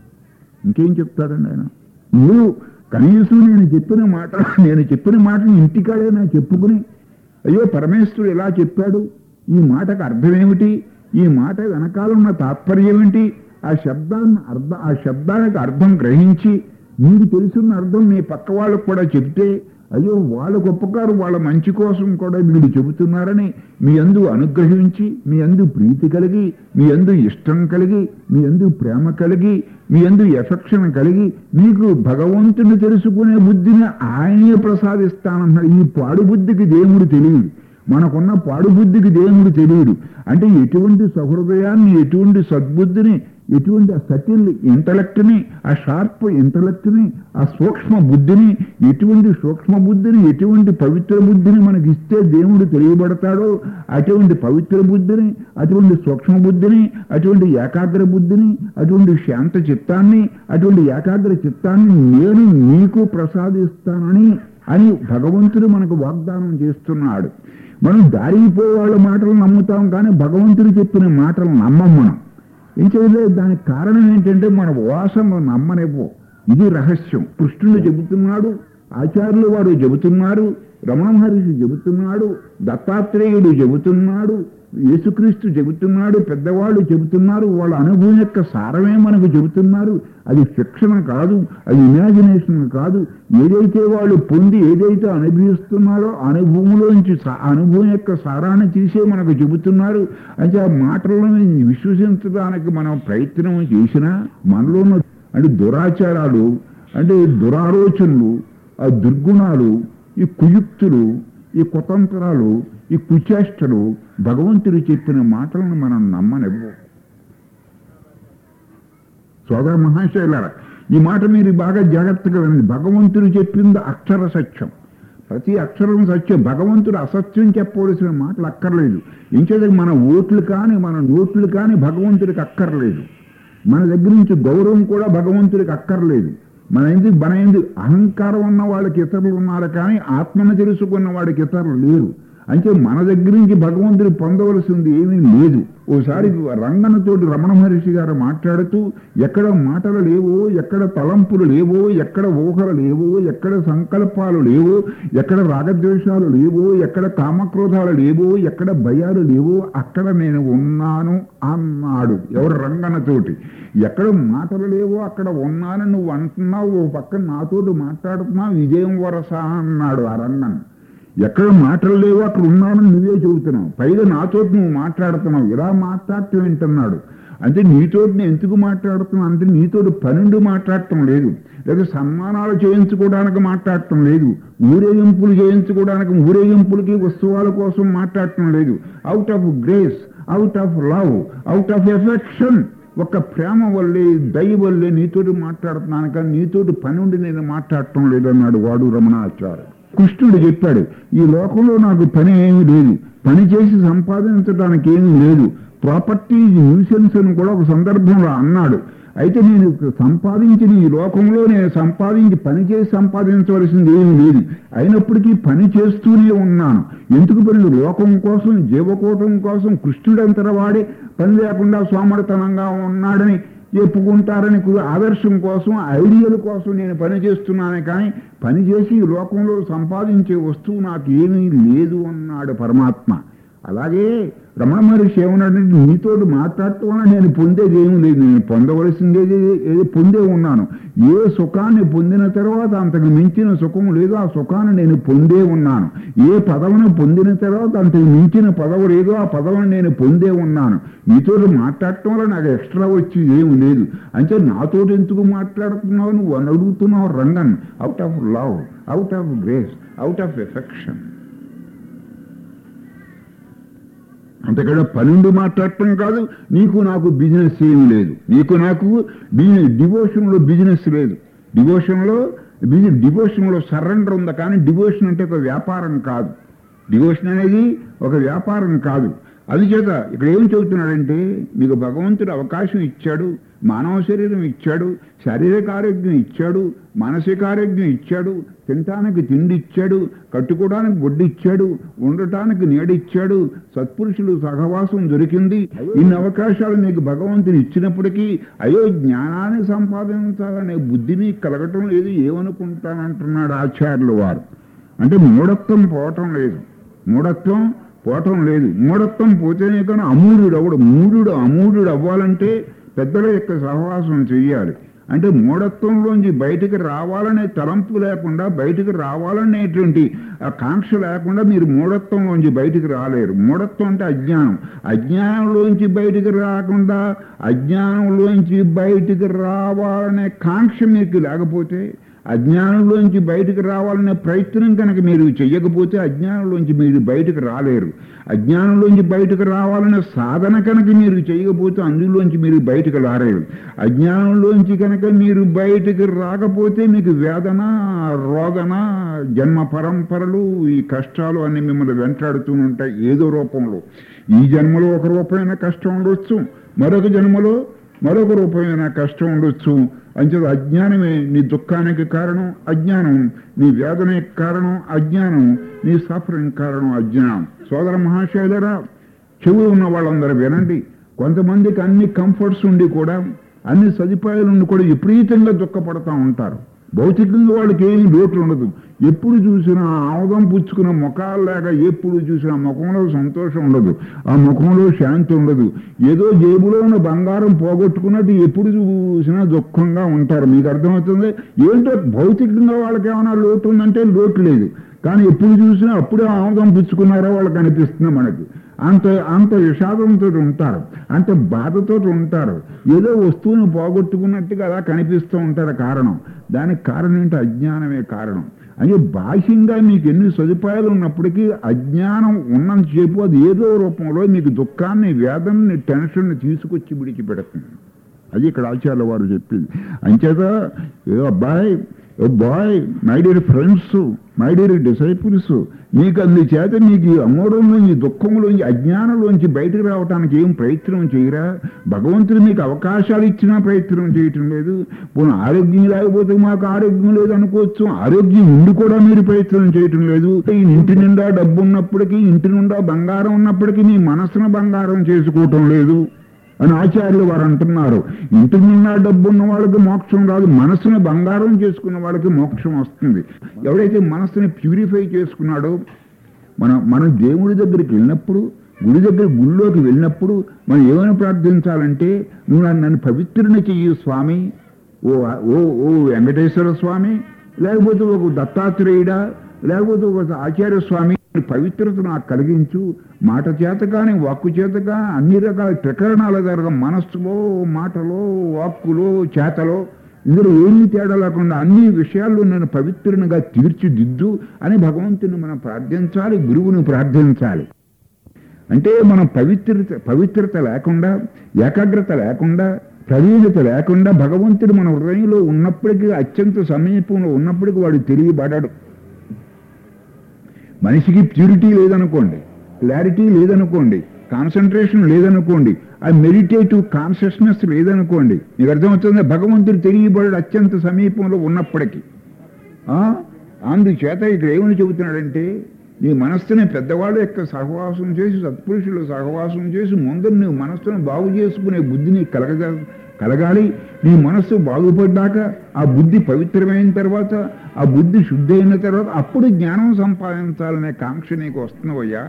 ఇంకేం చెప్తాడండి ఆయన మీరు కనీసం నేను చెప్పిన మాట నేను చెప్పిన మాటని ఇంటికాడే నా చెప్పుకుని అయ్యో పరమేశ్వరుడు ఎలా చెప్పాడు ఈ మాటకు అర్థమేమిటి ఈ మాట వెనకాల ఉన్న తాత్పర్యం ఏంటి ఆ శబ్దాన్ని అర్థ ఆ శబ్దానికి అర్థం గ్రహించి మీకు తెలిసిన అర్థం మీ పక్క వాళ్ళకు కూడా చెప్తే అయ్యో వాళ్ళ గొప్పకారు వాళ్ళ మంచి కోసం కూడా వీళ్ళు చెబుతున్నారని మీ అందు అనుగ్రహించి మీ అందు ప్రీతి కలిగి మీ అందు ఇష్టం కలిగి మీ అందు ప్రేమ కలిగి మీ అందు ఎఫెక్షన్ కలిగి మీకు భగవంతుని తెలుసుకునే బుద్ధిని ఆయనే ప్రసాదిస్తానన్నాడు ఈ పాడు బుద్ధికి దేవుడు తెలియదు మనకున్న పాడు బుద్ధికి దేవుడు తెలియడు అంటే ఎటువంటి సహృదయాన్ని ఎటువంటి సద్బుద్ధిని ఎటువంటి ఆ సటిల్ ఇంటలెక్ట్ని ఆ షార్ప్ ఇంటలెక్ట్ని ఆ సూక్ష్మ బుద్ధిని ఎటువంటి సూక్ష్మ బుద్ధిని ఎటువంటి పవిత్ర బుద్ధిని మనకి ఇస్తే దేవుడు తెలియబడతాడో అటువంటి పవిత్ర బుద్ధిని అటువంటి సూక్ష్మ బుద్ధిని అటువంటి ఏకాగ్ర బుద్ధిని అటువంటి శాంత చిత్తాన్ని అటువంటి ఏకాగ్ర చిత్తాన్ని నేను నీకు ప్రసాదిస్తానని అని భగవంతుడు మనకు వాగ్దానం చేస్తున్నాడు మనం దారిపోయే వాళ్ళ మాటలు నమ్ముతాం కానీ భగవంతుడు చెప్పిన మాటలు నమ్మం మనం ఏం చేయలేదు దానికి కారణం ఏంటంటే మన వాసన నమ్మనివ్వు ఇది రహస్యం కృష్ణుడు చెబుతున్నాడు ఆచార్యులు వారు చెబుతున్నారు రమణ మహర్షి చెబుతున్నాడు దత్తాత్రేయుడు చెబుతున్నాడు యేసుక్రీస్తు చెబుతున్నాడు పెద్దవాళ్ళు చెబుతున్నారు వాళ్ళ అనుభవం యొక్క సారమే మనకు చెబుతున్నారు అది శిక్షణ కాదు అది ఇమాజినేషన్ కాదు ఏదైతే వాళ్ళు పొంది ఏదైతే అనుభవిస్తున్నారో అనుభవంలోంచి సా- అనుభవం యొక్క సారాన్ని తీసే మనకు చెబుతున్నారు అంటే ఆ మాటలను విశ్వసించడానికి మనం ప్రయత్నం చేసినా మనలో ఉన్న అంటే దురాచారాలు అంటే దురాలోచనలు ఆ దుర్గుణాలు ఈ కుయుక్తులు ఈ కుతంత్రాలు ఈ కుచేష్టలు భగవంతుడు చెప్పిన మాటలను మనం నమ్మనివ్వు సోదర మహాశైలారా ఈ మాట మీరు బాగా జాగ్రత్తగా వినండి భగవంతుడు చెప్పింది అక్షర సత్యం ప్రతి అక్షరం సత్యం భగవంతుడు అసత్యం చెప్పవలసిన మాటలు అక్కర్లేదు ఇంకేది మన ఓట్లు కానీ మన నోట్లు కానీ భగవంతుడికి అక్కర్లేదు మన దగ్గర నుంచి గౌరవం కూడా భగవంతుడికి అక్కర్లేదు మన ఎందుకు మన ఎందుకు అహంకారం ఉన్న వాళ్ళకి ఇతరులు ఉన్నారు కానీ ఆత్మను తెలుసుకున్న వాడికి ఇతరులు లేరు అంటే మన దగ్గర నుంచి భగవంతుడు పొందవలసింది ఏమీ లేదు ఓసారి రంగనతోటి రమణ మహర్షి గారు మాట్లాడుతూ ఎక్కడ మాటలు లేవో ఎక్కడ తలంపులు లేవో ఎక్కడ ఊహలు లేవో ఎక్కడ సంకల్పాలు లేవో ఎక్కడ రాగద్వేషాలు లేవో ఎక్కడ కామక్రోధాలు లేవో ఎక్కడ భయాలు లేవో అక్కడ నేను ఉన్నాను అన్నాడు ఎవరు రంగనతోటి ఎక్కడ మాటలు లేవో అక్కడ ఉన్నాను నువ్వు అంటున్నావు ఓ పక్కన నాతోటి మాట్లాడుతున్నావు విజయం వరస అన్నాడు ఆ రంగన్ ఎక్కడ మాటలు లేవో అక్కడ ఉన్నానని నువ్వే చెబుతున్నావు పైగా నాతోటి నువ్వు మాట్లాడుతున్నావు ఇలా మాట్లాడటం ఏంటన్నాడు అంటే నీతోటి నేను ఎందుకు మాట్లాడుతున్నావు అంటే నీతోటి పనుండి మాట్లాడటం లేదు లేదా సన్మానాలు చేయించుకోవడానికి మాట్లాడటం లేదు ఊరేగింపులు చేయించుకోవడానికి ఊరేగింపులకి వస్తువుల కోసం మాట్లాడటం లేదు out of grace out of love out of affection ఒక ప్రేమ వల్లే దయ వల్లే నీతోటి మాట్లాడుతున్నాను కానీ నీతోటి పని ఉండి నేను మాట్లాడటం లేదన్నాడు వాడు రమణాచార్య కృష్ణుడు చెప్పాడు ఈ లోకంలో నాకు పని ఏమీ లేదు పని చేసి సంపాదించడానికి ఏమీ లేదు ప్రాపర్టీ న్యూసెన్స్ అని కూడా ఒక సందర్భంలో అన్నాడు అయితే నేను సంపాదించిన ఈ లోకంలో నేను సంపాదించి పని చేసి సంపాదించవలసింది ఏమీ లేదు అయినప్పటికీ పని చేస్తూనే ఉన్నాను ఎందుకు పని లోకం కోసం జీవకోటం కోసం కృష్ణుడంతర వాడే పని లేకుండా సోమడతనంగా ఉన్నాడని చెప్పుకుంటారని కు- ఆదర్శం కోసం ఐడియల్ కోసం నేను పని చేస్తున్నాను కానీ పని చేసి ఈ లోకంలో సంపాదించే వస్తువు నాకు ఏమీ లేదు అన్నాడు పరమాత్మ అలాగే రమణ మహర్షి ఏమన్నాడంటే నీతోటి మాట్లాడటం వల్ల నేను పొందేది ఏమీ లేదు నేను పొందవలసిందేది ఏది పొందే ఉన్నాను ఏ సుఖాన్ని పొందిన తర్వాత అంతకు మించిన సుఖం లేదు ఆ సుఖాన్ని నేను పొందే ఉన్నాను ఏ పదవిని పొందిన తర్వాత అంతకు మించిన పదవి లేదు ఆ పదవిని నేను పొందే ఉన్నాను నీతోటి మాట్లాడటం వల్ల నాకు ఎక్స్ట్రా వచ్చి ఏమి లేదు అంటే నాతోటి ఎందుకు మాట్లాడుతున్నావు నువ్వు అని అడుగుతున్నావు రంగన్ out of love out of grace out of affection అంతకన్నా పనుండి మాట్లాడటం కాదు నీకు నాకు బిజినెస్ ఏమీ లేదు నీకు నాకు డివోషన్లో బిజినెస్ లేదు డివోషన్లో బిజి డివోషన్లో సరెండర్ ఉందా కానీ డివోషన్ అంటే ఒక వ్యాపారం కాదు డివోషన్ అనేది ఒక వ్యాపారం కాదు అది చేత ఇక్కడ ఏం చెబుతున్నాడంటే మీకు భగవంతుడు అవకాశం ఇచ్చాడు మానవ శరీరం ఇచ్చాడు శారీరక ఆరోగ్యం ఇచ్చాడు మానసిక ఆరోగ్యం ఇచ్చాడు తినటానికి తిండి ఇచ్చాడు కట్టుకోవడానికి గుడ్డి ఇచ్చాడు ఉండటానికి నీడిచ్చాడు సత్పురుషులు సహవాసం దొరికింది ఇన్ని అవకాశాలు మీకు భగవంతుడు ఇచ్చినప్పటికీ అయ్యో జ్ఞానాన్ని సంపాదించాలనే బుద్ధి మీకు కలగటం లేదు ఏమనుకుంటానంటున్నాడు ఆచార్యులు వారు అంటే మూఢత్వం పోవటం లేదు మూఢత్వం పోవటం లేదు మూఢత్వం పోతేనే కానీ అమూఢుడు అవడు మూఢుడు అమూఢుడు అవ్వాలంటే పెద్దల యొక్క సహవాసం చెయ్యాలి అంటే మూఢత్వంలోంచి బయటికి రావాలనే తలంపు లేకుండా బయటికి రావాలనేటువంటి ఆ కాంక్ష లేకుండా మీరు మూఢత్వంలోంచి బయటికి రాలేరు మూఢత్వం అంటే అజ్ఞానం అజ్ఞానంలోంచి బయటికి రాకుండా అజ్ఞానంలోంచి బయటికి రావాలనే కాంక్ష మీకు లేకపోతే అజ్ఞానంలోంచి బయటకు రావాలనే ప్రయత్నం కనుక మీరు చెయ్యకపోతే అజ్ఞానంలోంచి మీరు బయటకు రాలేరు అజ్ఞానంలోంచి బయటకు రావాలనే సాధన కనుక మీరు చేయకపోతే అందులోంచి మీరు బయటకు రాలేరు అజ్ఞానంలోంచి కనుక మీరు బయటకు రాకపోతే మీకు వేదన రోదన జన్మ పరంపరలు ఈ కష్టాలు అన్ని మిమ్మల్ని వెంటాడుతూ ఉంటాయి ఏదో రూపంలో ఈ జన్మలో ఒక రూపమైన కష్టం ఉండొచ్చు మరొక జన్మలో మరొక రూపమైన కష్టం ఉండొచ్చు అంచేది అజ్ఞానమే నీ దుఃఖానికి కారణం అజ్ఞానం నీ వేదనకి కారణం అజ్ఞానం నీ సఫరింగ్ కారణం అజ్ఞానం సోదర మహాశైలరా చెవులు ఉన్న వాళ్ళందరూ వినండి కొంతమందికి అన్ని కంఫర్ట్స్ ఉండి కూడా అన్ని సదుపాయాలు ఉండి కూడా విపరీతంగా దుఃఖపడతా ఉంటారు భౌతికంగా వాళ్ళకి ఏమీ లోటు ఉండదు ఎప్పుడు చూసినా ఆముదం పుచ్చుకున్న ముఖాలు లేక ఎప్పుడు చూసినా ముఖంలో సంతోషం ఉండదు ఆ ముఖంలో శాంతి ఉండదు ఏదో జేబులో ఉన్న బంగారం పోగొట్టుకున్నట్టు ఎప్పుడు చూసినా దుఃఖంగా ఉంటారు మీకు అర్థమవుతుంది ఏంటో భౌతికంగా వాళ్ళకి ఏమైనా లోటు ఉందంటే లోటు లేదు కానీ ఎప్పుడు చూసినా అప్పుడే ఆముదం పుచ్చుకున్నారో వాళ్ళకి అనిపిస్తుంది మనకి అంత అంత విషాదంతో ఉంటారు అంత బాధతో ఉంటారు ఏదో వస్తువును పోగొట్టుకున్నట్టుగా అలా కనిపిస్తూ ఉంటారు కారణం దానికి కారణం ఏంటి అజ్ఞానమే కారణం అంటే బాహ్యంగా మీకు ఎన్ని సదుపాయాలు ఉన్నప్పటికీ అజ్ఞానం ఉన్నంతసేపు అది ఏదో రూపంలో మీకు దుఃఖాన్ని వేదనని టెన్షన్ని తీసుకొచ్చి విడిచిపెడుతుంది అది ఇక్కడ ఆచార్య వారు చెప్పింది అంచేత ఏ అబ్బాయి oh boy my dear friends my dear disciples మీకు అందుచేత మీకు ఈ అమోడంలో ఈ దుఃఖంలోంచి అజ్ఞానంలోంచి బయటకు రావడానికి ఏం ప్రయత్నం చేయరా భగవంతుడు మీకు అవకాశాలు ఇచ్చినా ప్రయత్నం చేయటం లేదు పోనీ ఆరోగ్యం లేకపోతే మాకు ఆరోగ్యం లేదు అనుకోవచ్చు ఆరోగ్యం ఉండి కూడా మీరు ప్రయత్నం చేయటం లేదు ఈ ఇంటి నిండా డబ్బు ఉన్నప్పటికీ ఇంటి నిండా బంగారం ఉన్నప్పటికీ మీ మనసును బంగారం చేసుకోవటం లేదు అని ఆచార్యులు వారు అంటున్నారు ఇంటి నిండా డబ్బు ఉన్న వాళ్ళకి మోక్షం రాదు మనసుని బంగారం చేసుకున్న వాళ్ళకి మోక్షం వస్తుంది ఎవడైతే మనసుని ప్యూరిఫై చేసుకున్నాడో మనం మనం దేవుడి దగ్గరికి వెళ్ళినప్పుడు గుడి దగ్గర గుడిలోకి వెళ్ళినప్పుడు మనం ఏమైనా ప్రార్థించాలంటే నువ్వు నన్ను నన్ను పవిత్రుని చెయ్యి స్వామి ఓ ఓ ఓ వెంకటేశ్వర స్వామి లేకపోతే ఒక దత్తాత్రేయుడా లేకపోతే ఒక ఆచార్య స్వామి పవిత్రత నాకు కలిగించు మాట చేత కానీ వాక్కు చేత కానీ అన్ని రకాల ప్రకరణాల ద్వారా మనస్సులో మాటలో వాక్కులో చేతలో ఇందులో ఏమీ తేడా లేకుండా అన్ని విషయాల్లో నేను పవిత్రునిగా తీర్చిదిద్దు అని భగవంతుని మనం ప్రార్థించాలి గురువుని ప్రార్థించాలి అంటే మనం పవిత్రత పవిత్రత లేకుండా ఏకాగ్రత లేకుండా ప్రవీణత లేకుండా భగవంతుడు మన హృదయంలో ఉన్నప్పటికీ అత్యంత సమీపంలో ఉన్నప్పటికీ వాడు తెలియబడాడు మనిషికి ప్యూరిటీ లేదనుకోండి క్లారిటీ లేదనుకోండి కాన్సన్ట్రేషన్ లేదనుకోండి ఆ మెడిటేటివ్ కాన్షియస్నెస్ లేదనుకోండి మీకు అర్థమవుతుంది భగవంతుడు తెలియబడాడు అత్యంత సమీపంలో ఉన్నప్పటికీ ఆ? అందుచేత ఇక్కడ ఏమని చెబుతున్నాడంటే నీ మనస్సుని పెద్దవాళ్ళ యొక్క సహవాసం చేసి సత్పురుషుల సహవాసం చేసి ముందు నువ్వు మనస్సును బాగు చేసుకునే బుద్ధిని కలగజ కలగాలి నీ మనస్సు బాగుపడ్డాక ఆ బుద్ధి పవిత్రమైన తర్వాత ఆ బుద్ధి శుద్ధి అయిన తర్వాత అప్పుడు జ్ఞానం సంపాదించాలనే కాంక్ష నీకు వస్తున్నవయ్యా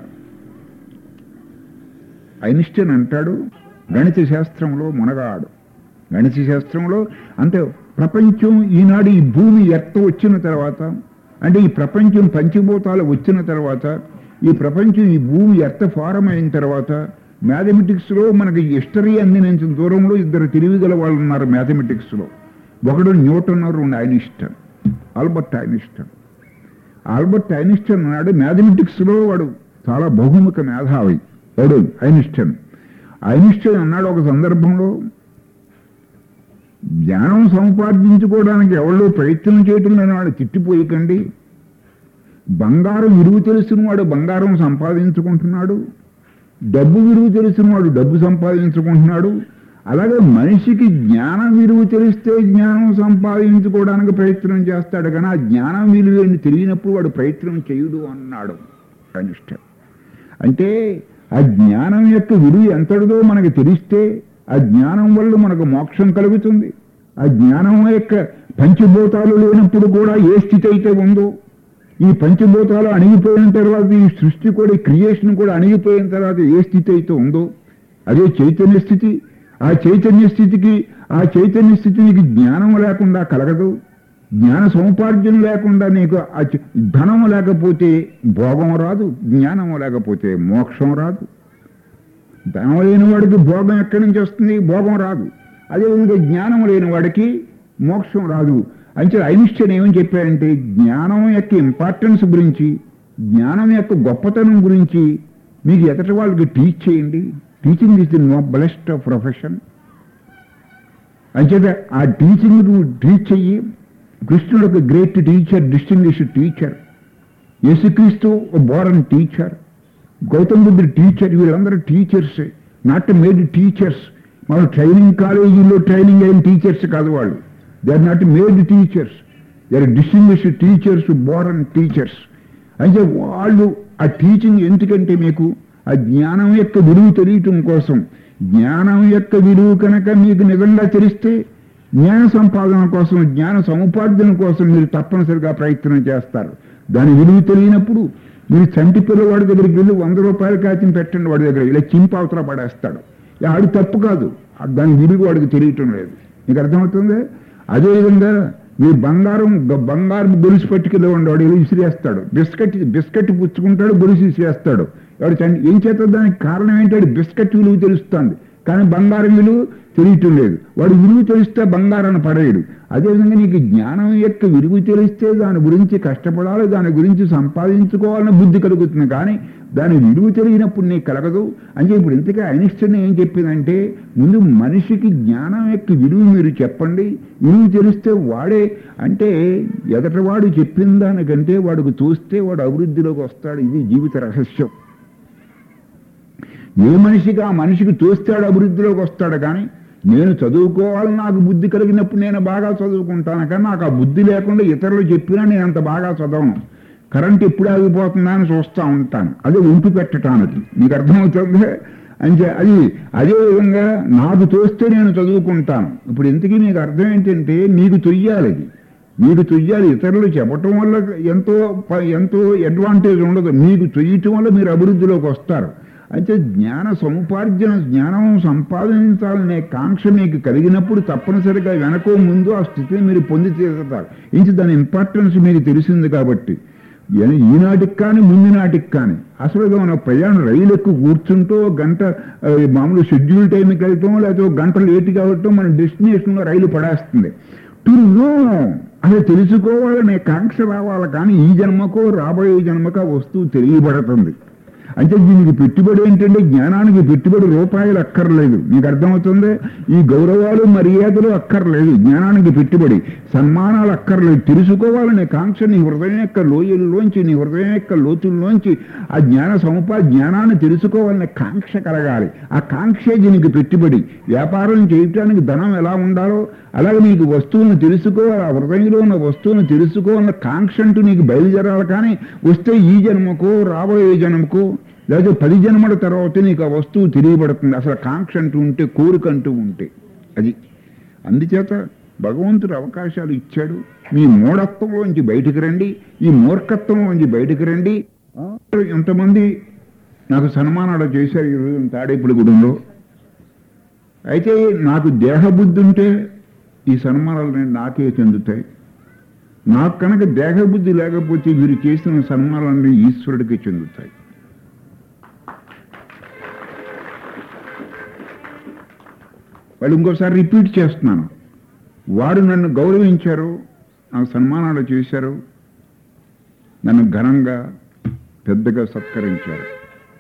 ఐనిస్టన్ అంటాడు గణిత శాస్త్రంలో మునగాడు గణిత శాస్త్రంలో అంటే ప్రపంచం ఈనాడు ఈ భూమి ఎర్త వచ్చిన తర్వాత అంటే ఈ ప్రపంచం పంచభూతాలు వచ్చిన తర్వాత ఈ ప్రపంచం ఈ భూమి ఎర్త ఫారం అయిన తర్వాత మ్యాథమెటిక్స్లో మనకి హిస్టరీ అందినంత దూరంలో ఇద్దరు తెలివిగల వాళ్ళు ఉన్నారు మ్యాథమెటిక్స్లో ఒకడు న్యూటన్ రెండు Einstein Albert Einstein Albert Einstein నాడు మ్యాథమెటిక్స్లో వాడు చాలా బహుముఖ మేధావి ఎవడు ఐనిస్టన్ ఐనిస్టన్ అన్నాడు ఒక సందర్భంలో జ్ఞానం సంపాదించుకోవడానికి ఎవరో ప్రయత్నం చేయటం లేని వాడు తిట్టిపోయకండి బంగారం విలువ తెలిసిన వాడు బంగారం సంపాదించుకుంటున్నాడు డబ్బు విలువ తెలిసిన వాడు డబ్బు సంపాదించుకుంటున్నాడు అలాగే మనిషికి జ్ఞానం విలువ తెలిస్తే జ్ఞానం సంపాదించుకోవడానికి ప్రయత్నం చేస్తాడు కానీ ఆ జ్ఞానం విలువని తెలియనప్పుడు వాడు ప్రయత్నం చేయుడు అన్నాడు కనిష్ట అంటే ఆ జ్ఞానం యొక్క విలువ ఎంతటిదో మనకు తెలిస్తే ఆ జ్ఞానం వల్ల మనకు మోక్షం కలుగుతుంది ఆ జ్ఞానం యొక్క పంచభూతాలు లేనప్పుడు కూడా ఏ స్థితి అయితే ఉందో ఈ పంచభూతాలు అణిగిపోయిన తర్వాత ఈ సృష్టి కూడా క్రియేషన్ కూడా అణిగిపోయిన తర్వాత ఏ స్థితి అయితే ఉందో అదే చైతన్య స్థితి ఆ చైతన్య స్థితికి ఆ చైతన్య స్థితి నీకు జ్ఞానం లేకుండా కలగదు జ్ఞాన సముపార్జన లేకుండా నీకు ఆ చ- ధనం లేకపోతే భోగం రాదు జ్ఞానం లేకపోతే మోక్షం రాదు ధనం లేని వాడికి భోగం ఎక్కడి నుంచి వస్తుంది భోగం రాదు అదేవిధంగా జ్ఞానం లేని వాడికి మోక్షం రాదు అంటే ఐనిస్టైన్ ఏమని చెప్పారంటే జ్ఞానం యొక్క ఇంపార్టెన్స్ గురించి జ్ఞానం యొక్క గొప్పతనం గురించి మీకు ఎదటి వాళ్ళకి టీచ్ చేయండి teaching is the noblest profession అంచేత ఆ టీచింగ్ నువ్వు టీచ్ చెయ్యి కృష్ణుడు ఒక గ్రేట్ టీచర్ డిస్టింగ్విష్ టీచర్ యేసుక్రీస్తు బోరన్ టీచర్ గౌతమ్ బుద్ధుడు టీచర్ వీళ్ళందరూ టీచర్స్ నాట్ మేడ్ టీచర్స్ మన ట్రైనింగ్ కాలేజీలో ట్రైనింగ్ అయిన టీచర్స్ కాదు వాళ్ళు they are not made teachers they are distinguish teachers born teachers అంటే వాళ్ళు ఆ టీచింగ్ ఎందుకంటే మీకు ఆ జ్ఞానం యొక్క విలువ తెలియటం కోసం జ్ఞానం యొక్క విలువ కనుక మీకు నిజంగా తెలిస్తే జ్ఞాన సంపాదన కోసం జ్ఞాన సముపార్జన కోసం మీరు తప్పనిసరిగా ప్రయత్నం చేస్తారు దాని విలువ తెలియనప్పుడు మీరు చంటి పిల్లవాడి దగ్గరికి వెళ్ళి వంద రూపాయల కాచిన పెట్టండి వాడి దగ్గర ఇలా చింప అవతల పడేస్తాడు ఇలా ఆడు తప్పు కాదు ఆ దాని విలువ వాడికి తెలియటం లేదు నీకు అర్థమవుతుంది అదేవిధంగా మీ బంగారం గ- బంగారం గొలుసు పట్టుకెళ్ళి ఉండవాడు ఇలా విసిరేస్తాడు బిస్కెట్ బిస్కెట్ పుచ్చుకుంటాడు గొలుసు విసిరేస్తాడు వాడు చండి ఏం చేత దానికి కారణం ఏంటాడు బిస్కెట్ విలువ తెలుస్తుంది కానీ బంగారం విలువ తెలియటం లేదు వాడు విలువ తెలిస్తే బంగారాన్ని పడేయడు అదేవిధంగా నీకు జ్ఞానం యొక్క విలువ తెలిస్తే దాని గురించి కష్టపడాలి దాని గురించి సంపాదించుకోవాలని బుద్ధి కలుగుతుంది కానీ దాని విలువ తెలియనప్పుడు నీకు కలగదు అంటే ఇప్పుడు ఇంతకీ ఐనిస్టన్ ఏం చెప్పిందంటే ముందు మనిషికి జ్ఞానం యొక్క విలువ మీరు చెప్పండి విలువ తెలిస్తే వాడే అంటే ఎదటవాడు చెప్పిన దానికంటే వాడికి చూస్తే వాడు అభివృద్ధిలోకి వస్తాడు ఇది జీవిత రహస్యం ఏ మనిషికి ఆ మనిషికి తోస్తాడు అభివృద్ధిలోకి వస్తాడు కానీ నేను చదువుకోవాలి నాకు బుద్ధి కలిగినప్పుడు నేను బాగా చదువుకుంటాను కానీ నాకు ఆ బుద్ధి లేకుండా ఇతరులు చెప్పినా నేను అంత బాగా చదవను కరెంట్ ఎప్పుడు ఆగిపోతుందా అని చూస్తూ ఉంటాను అదే ఉంటు పెట్టడానికి మీకు అర్థమవుతుంది అంటే అది అదే విధంగా నాకు తోస్తే నేను చదువుకుంటాను ఇప్పుడు ఇంతకీ మీకు అర్థం ఏంటంటే నీకు తొయ్యాలి అది మీకు తొయ్యాలి ఇతరులు చెప్పటం వల్ల ఎంతో ప- ఎంతో అడ్వాంటేజ్ ఉండదు మీకు తొయ్యటం వల్ల మీరు అభివృద్ధిలోకి వస్తారు అయితే జ్ఞాన సముపార్జన జ్ఞానం సంపాదించాలనే కాంక్ష మీకు కలిగినప్పుడు తప్పనిసరిగా వెనకో ముందు ఆ స్థితిని మీరు పొంది తీరుతారు ఇంచి దాని ఇంపార్టెన్స్ మీకు తెలిసింది కాబట్టి ఈ- ఈనాటికి కానీ ముందు నాటికి కానీ అసలు మన ప్రయాణం రైలు ఎక్కువ కూర్చుంటూ ఒక గంట ఆ, మామూలు షెడ్యూల్ టైంకి వెళ్ళటం లేకపోతే ఒక గంట లేట్ కావటం మన డెస్టినేషన్లో రైలు పడేస్తుంది టు నో అది తెలుసుకోవాలనే కాంక్ష రావాలి కానీ ఈ జన్మకో రాబోయే జన్మకు ఆ వస్తువు తెలియబడుతుంది అంటే దీనికి పెట్టుబడి ఏంటంటే జ్ఞానానికి పెట్టుబడి రూపాయలు అక్కర్లేదు మీకు అర్థమవుతుంది ఈ గౌరవాలు మర్యాదలు అక్కర్లేదు జ్ఞానానికి పెట్టుబడి సన్మానాలు అక్కర్లేదు తెలుసుకోవాలనే కాంక్ష నీ హృదయం యొక్క లోయల్లోంచి నీ హృదయం యొక్క లోతుల్లోంచి ఆ జ్ఞాన సముపా జ్ఞానాన్ని తెలుసుకోవాలనే కాంక్ష కలగాలి ఆ కాంక్షే దీనికి పెట్టుబడి వ్యాపారం చేయటానికి ధనం ఎలా ఉండాలో అలాగే నీకు వస్తువులను తెలుసుకోవాలి ఆ హృదయంలో ఉన్న వస్తువును తెలుసుకోవాలన్న కాంక్ష అంటూ నీకు బయలుదేరాలి కానీ వస్తే ఈ జన్మకో రాబోయే జన్మకో లేదా పది జన్మల తర్వాత నీకు ఆ వస్తువు తెలియబడుతుంది అసలు కాంక్ష అంటూ ఉంటే కోరిక అంటూ ఉంటే అది అందుచేత భగవంతుడు అవకాశాలు ఇచ్చాడు మీ మూఢత్వంలోంచి బయటికి రండి ఈ మూర్ఖత్వంలోంచి బయటికి రండి ఆ, ఎంతమంది నాకు సన్మానాలు చేశారు ఈరోజు తాడేపుడిగూడెంలో అయితే నాకు దేహబుద్ధి ఉంటే ఈ సన్మానాలు నేను నాకే చెందుతాయి నాకు కనుక దేహబుద్ధి లేకపోతే వీరు చేసిన సన్మానాలన్నీ ఈశ్వరుడికి చెందుతాయి వాళ్ళు ఇంకోసారి రిపీట్ చేస్తున్నాను వారు నన్ను గౌరవించారు నాకు సన్మానాలు చేశారు నన్ను ఘనంగా పెద్దగా సత్కరించారు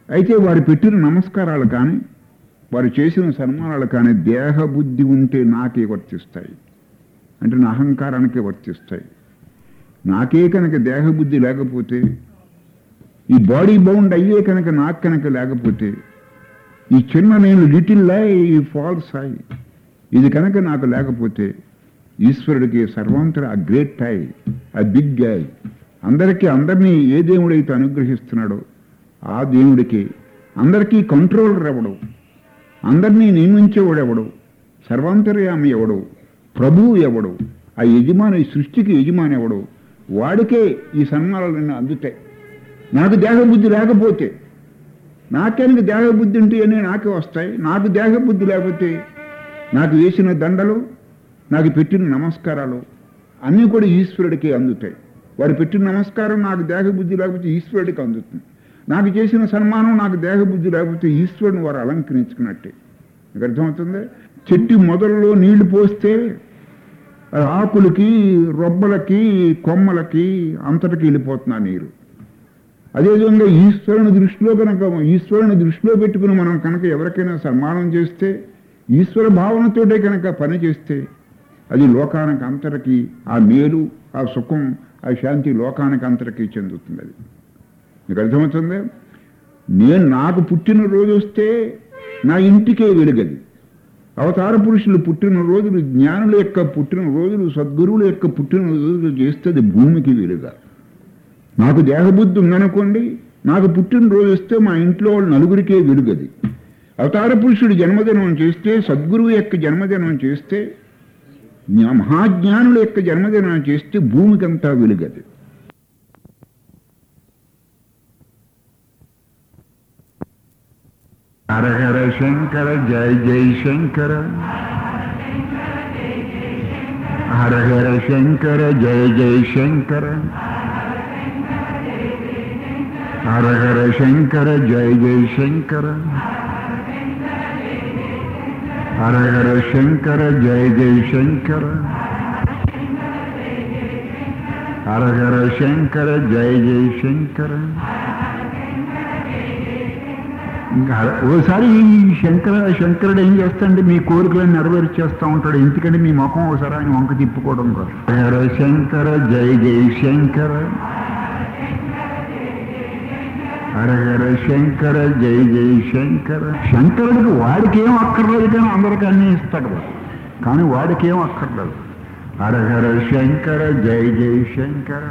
అయితే వారు పెట్టిన నమస్కారాలు కానీ వారు చేసిన సన్మానాలు కానీ దేహ బుద్ధి ఉంటే నాకే వర్తిస్తాయి అంటే నా అహంకారానికే వర్తిస్తాయి నాకే కనుక దేహ బుద్ధి లేకపోతే ఈ బాడీ బౌండ్ అయ్యే కనుక నాకు కనుక లేకపోతే ఈ చిన్న నేను లిటిల్ లై ఈ ఫాల్స్ ఐ ఇది కనుక నాకు లేకపోతే ఈశ్వరుడికి సర్వాంతర ఆ గ్రేట్ ఐ ఆ బిగ్ ఐ అందరికీ అందరినీ ఏ దేవుడైతే అనుగ్రహిస్తున్నాడో ఆ దేవుడికి అందరికీ కంట్రోలర్ ఎవడు అందరినీ నియమించేవాడు ఎవడు సర్వాంతర్యామి ఎవడు ప్రభువు ఎవడు ఆ యజమాని ఈ సృష్టికి యజమాని ఎవడు వాడికే ఈ సన్మానాలన్నీ అందుతాయి నాకు దేహబుద్ధి లేకపోతే నాకేనికి దేహబుద్ధి ఉంటే అన్నీ నాకే వస్తాయి నాకు దేహబుద్ధి లేకపోతే నాకు వేసిన దండలు నాకు పెట్టిన నమస్కారాలు అన్నీ కూడా ఈశ్వరుడికి అందుతాయి వాడు పెట్టిన నమస్కారం నాకు దేహబుద్ధి లేకపోతే ఈశ్వరుడికి అందుతుంది నాకు చేసిన సన్మానం నాకు దేహబుద్ధి లేకపోతే ఈశ్వరుని వారు అలంకరించుకున్నట్టే మీకు అర్థమవుతుంది చెట్టు మొదల్లో నీళ్లు పోస్తే ఆ ఆకులకి రొబ్బలకి కొమ్మలకి అంతటికి వెళ్ళిపోతున్నా నీరు అదేవిధంగా ఈశ్వరుని దృష్టిలో కనుక ఈశ్వరుని దృష్టిలో పెట్టుకుని మనం కనుక ఎవరికైనా సన్మానం చేస్తే ఈశ్వర భావనతోటే కనుక పని చేస్తే అది లోకానికి అంతటికి ఆ మేలు ఆ సుఖం ఆ శాంతి లోకానికి అంతటికి చెందుతుంది అది మీకు అర్థమవుతుంది నేను నాకు పుట్టిన రోజు వస్తే నా ఇంటికే వెలుగది అవతార పురుషులు పుట్టిన రోజులు జ్ఞానుల యొక్క పుట్టిన రోజులు సద్గురువుల యొక్క పుట్టిన రోజులు చేస్తే అది భూమికి వెలుగా నాకు దేహబుద్ధి ఉందనుకోండి నాకు పుట్టినరోజు వస్తే మా ఇంట్లో వాళ్ళు నలుగురికే వెలుగది అవతార పురుషుడి జన్మదినం చేస్తే సద్గురువు యొక్క జన్మదినం చేస్తే జ్ఞా- మహాజ్ఞానుల యొక్క జన్మదినం చేస్తే భూమికంతా వెలుగది హర హర శంకర జయ జయ శంకర హర హర శంకర జయ జయ శంకర హర హర శంకర జయ జయ శంకర హర హర శంకర జయ జయ శంకర హర హర శంకర జయ జయ శంకర ఇంకా హర- ఓసారి ఈ శంకర శంకరుడు ఏం చేస్తాడంటే మీ కోరికలను నెరవేర్చేస్తూ ఉంటాడు ఎందుకంటే మీ ముఖం ఒకసారి ఆయన వంక తిప్పుకోవడం కోసం హర శంకర జయ జయ శంకర హర హర శంకర జయ జయ శంకర శంకరుడికి వాడికి ఏం అక్కర్లేదు కానీ అందరికీ అన్నీ ఇస్తాడు వాడు. కానీ వాడికి ఏం అక్కర్లేదు హర హర శంకర జయ జయ శంకర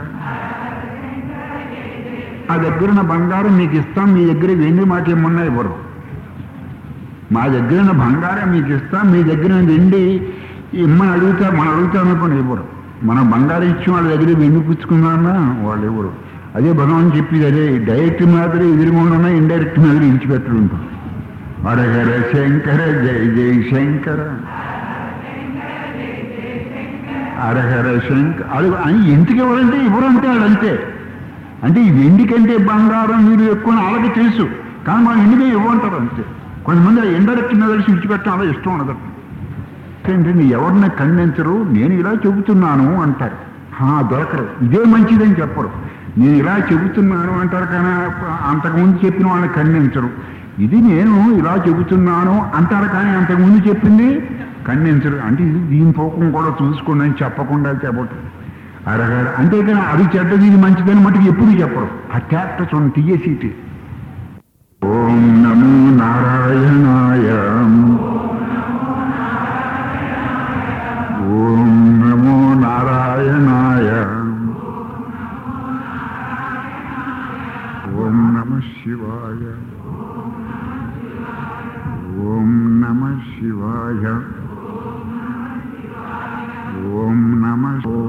మా దగ్గర ఉన్న బంగారం మీకు ఇస్తాం మీ దగ్గర వెండి మాకేమన్నా ఇవ్వరు మా దగ్గర ఉన్న బంగారం మీకు ఇస్తాం మీ దగ్గర ఉన్న వెండి ఇమ్మని అడుగుతా మనం అడుగుతాం అనుకోండి ఇవ్వరు మనం బంగారం ఇచ్చి వాళ్ళ దగ్గర వెండి పుచ్చుకున్నామన్నా వాళ్ళు ఇవ్వరు అదే భగవాన్ చెప్పింది అదే డైరెక్ట్ మాదిరి ఎదురుగుండా ఇండైరెక్ట్ మాదిరి ఇచ్చిపెట్టడు ఉంటాం హరహర శంకర జయ జయ శంకర హరహర శంకర అది అని ఎందుకు ఇవ్వరంటే ఇవ్వరంటే వాళ్ళు అంతే అంటే ఈ వెండి కంటే బంగారం మీరు ఎక్కువ అని వాళ్ళకి తెలుసు కానీ మనం ఎందుకే ఇవ్వంటారు అంతే కొంతమంది ఇండైరెక్ట్ మీద విడిచిపెట్టడం అలా ఇష్టం ఉండదు ఏంటంటే ఎవరిని ఖండించరు నేను ఇలా చెబుతున్నాను అంటారు "హా, దొరకరు ఇదే మంచిదని చెప్పరు నేను ఇలా చెబుతున్నాను అంటారు కానీ అంతకుముందు చెప్పిన వాళ్ళని ఖండించరు ఇది నేను ఇలా చెబుతున్నాను అంటారు కానీ అంతకుముందు చెప్పింది ఖండించరు అంటే ఇది దీని పోకం కూడా చూసుకోండి అని చెప్పకుండా చెప్పటం అరగడ అంతేకాని అది చెడ్డది ఇది మంచిదని మటుకు ఎప్పుడు చెప్పరు ఆ క్యారెక్టర్ చూడండి టీఎసీటీ ఓం నమో నారాయణాయ ఓం నమో నారాయణాయ ఓం నమ శివాయ ఓం నమ శివాయ ఓం నమ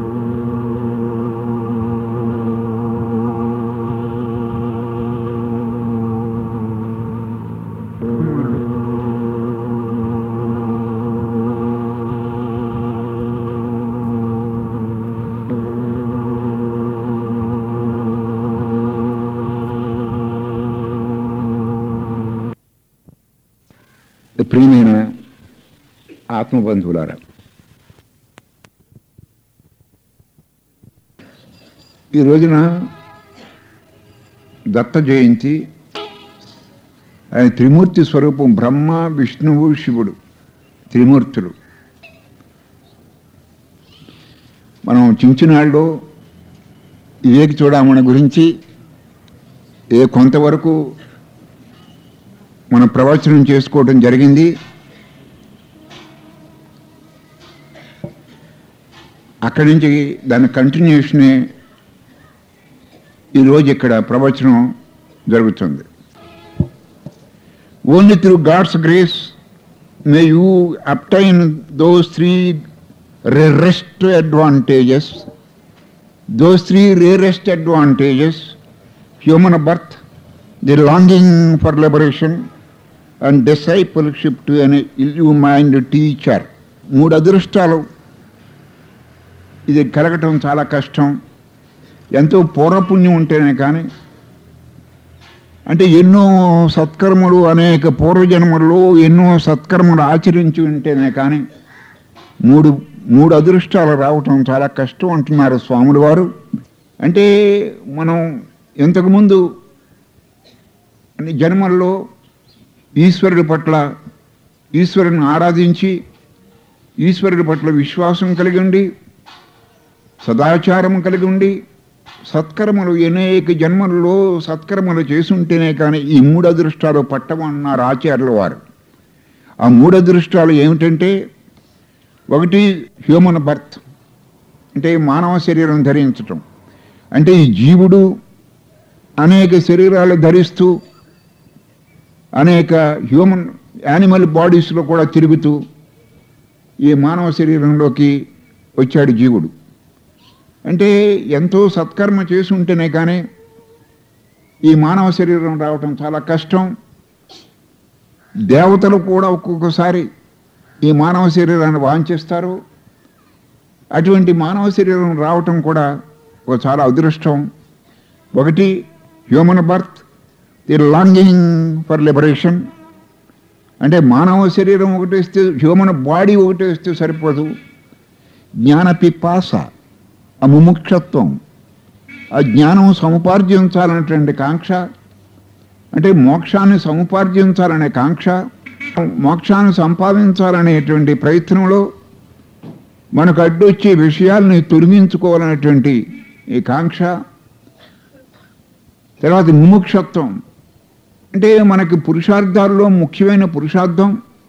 ప్రియమైన ఆత్మబంధువులారా ఈ రోజున దత్త జయంతి ఆయన త్రిమూర్తి స్వరూపం బ్రహ్మ విష్ణువు శివుడు త్రిమూర్తులు మనం చించినాళ్ళు వివేక చూడమణ గురించి ఏ కొంతవరకు మనం ప్రవచనం చేసుకోవడం జరిగింది అక్కడి నుంచి దాని కంటిన్యూషనే ఈరోజు ఇక్కడ ప్రవచనం జరుగుతుంది only through God's grace may you obtain those three rarest advantages those three rarest advantages human birth the longing for liberation and discipleship to an illumined teacher మూడు అదృష్టాలు ఇది కలగటం చాలా కష్టం ఎంతో పూర్వపుణ్యం ఉంటేనే కానీ అంటే ఎన్నో సత్కర్మలు అనేక పూర్వజన్మల్లో ఎన్నో సత్కర్మలు ఆచరించి ఉంటేనే కానీ మూడు మూడు అదృష్టాలు రావటం చాలా కష్టం అంటున్నారు స్వాములు వారు అంటే మనం ఇంతకుముందు అన్ని జన్మల్లో ఈశ్వరుడి పట్ల ఈశ్వరుని ఆరాధించి ఈశ్వరుడి పట్ల విశ్వాసం కలిగి ఉండి సదాచారం కలిగి ఉండి సత్కర్మలు అనేక జన్మలలో సత్కర్మలు చేసుంటేనే కానీ ఈ మూడు అదృష్టాలు పట్టమన్నారు ఆచార్యుల వారు ఆ మూడు అదృష్టాలు ఏమిటంటే ఒకటి హ్యూమన్ బర్త్ అంటే మానవ శరీరం ధరించటం అంటే ఈ జీవుడు అనేక శరీరాలు ధరిస్తూ అనేక హ్యూమన్ యానిమల్ బాడీస్లో కూడా తిరుగుతూ ఈ మానవ శరీరంలోకి వచ్చాడు జీవుడు అంటే ఎంతో సత్కర్మ చేసి ఉంటేనే కానీ ఈ మానవ శరీరం రావటం చాలా కష్టం దేవతలు కూడా ఒక్కొక్కసారి ఈ మానవ శరీరాన్ని వాంఛిస్తారు అటువంటి మానవ శరీరం రావటం కూడా ఒక చాలా అదృష్టం ఒకటి human birth the longing for liberation అంటే మానవ శరీరం ఒకటి ఇస్తే హ్యూమన్ బాడీ ఒకటి ఇస్తే సరిపోదు జ్ఞాన పిపాస ఆ ముముక్షత్వం ఆ జ్ఞానం సముపార్జించాలనేటువంటి కాంక్ష అంటే మోక్షాన్ని సముపార్జించాలనే కాంక్ష మోక్షాన్ని సంపాదించాలనేటువంటి ప్రయత్నంలో మనకు అడ్డొచ్చే విషయాల్ని తొలగించుకోవాలనేటువంటి ఈ కాంక్ష తర్వాత ముముక్షత్వం అంటే మనకి పురుషార్థాల్లో ముఖ్యమైన పురుషార్థం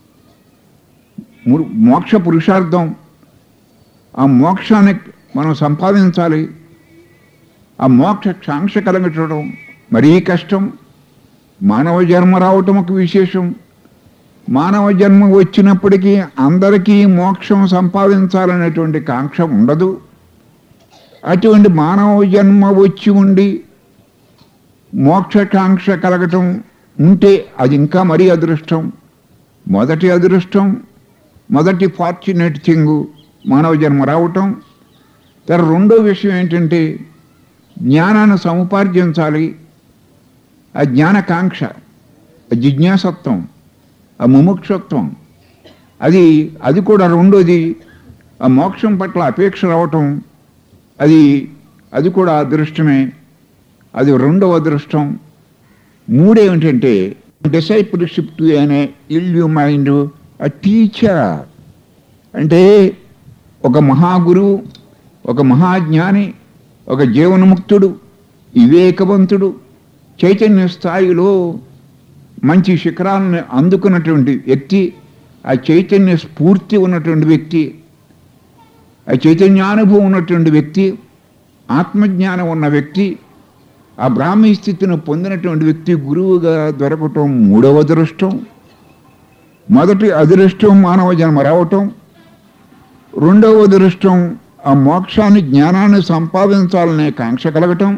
ము- మోక్ష పురుషార్థం ఆ మోక్షాన్ని మనం సంపాదించాలి ఆ మోక్ష కాంక్ష కలగటం మరీ కష్టం మానవ జన్మ రావటం ఒక విశేషం మానవ జన్మ వచ్చినప్పటికీ అందరికీ మోక్షం సంపాదించాలనేటువంటి కాంక్ష ఉండదు అటువంటి మానవ జన్మ వచ్చి ఉండి మోక్షకాంక్ష కలగటం ఉంటే అది ఇంకా మరీ అదృష్టం మొదటి అదృష్టం మొదటి ఫార్చునేట్ థింగ్ మానవ జన్మ రావటం తర్వాత రెండో విషయం ఏంటంటే జ్ఞానాన్ని సముపార్జించాలి ఆ జ్ఞానకాంక్ష ఆ జిజ్ఞాసత్వం ఆ ముముక్షత్వం అది అది కూడా రెండోది ఆ మోక్షం పట్ల అపేక్ష రావటం అది అది కూడా అదృష్టమే అది రెండవ అదృష్టం మూడేమిటంటే డిసైపుల్షిప్ టు అనే ఇల్యూ మైండ్ ఆ టీచర్ అంటే ఒక మహాగురువు ఒక మహాజ్ఞాని ఒక జీవన్ముక్తుడు వివేకవంతుడు చైతన్య స్థాయిలో మంచి శిఖరాలను అందుకున్నటువంటి వ్యక్తి ఆ చైతన్య స్ఫూర్తి ఉన్నటువంటి వ్యక్తి ఆ చైతన్యానుభవం ఉన్నటువంటి వ్యక్తి ఆత్మజ్ఞానం ఉన్న వ్యక్తి ఆ బ్రాహ్మీ స్థితిని పొందినటువంటి వ్యక్తి గురువుగా దొరకటం మూడవ అదృష్టం మొదటి అదృష్టం మానవ జన్మ రావటం రెండవ అదృష్టం ఆ మోక్షాన్ని జ్ఞానాన్ని సంపాదించాలనే కాంక్ష కలగటం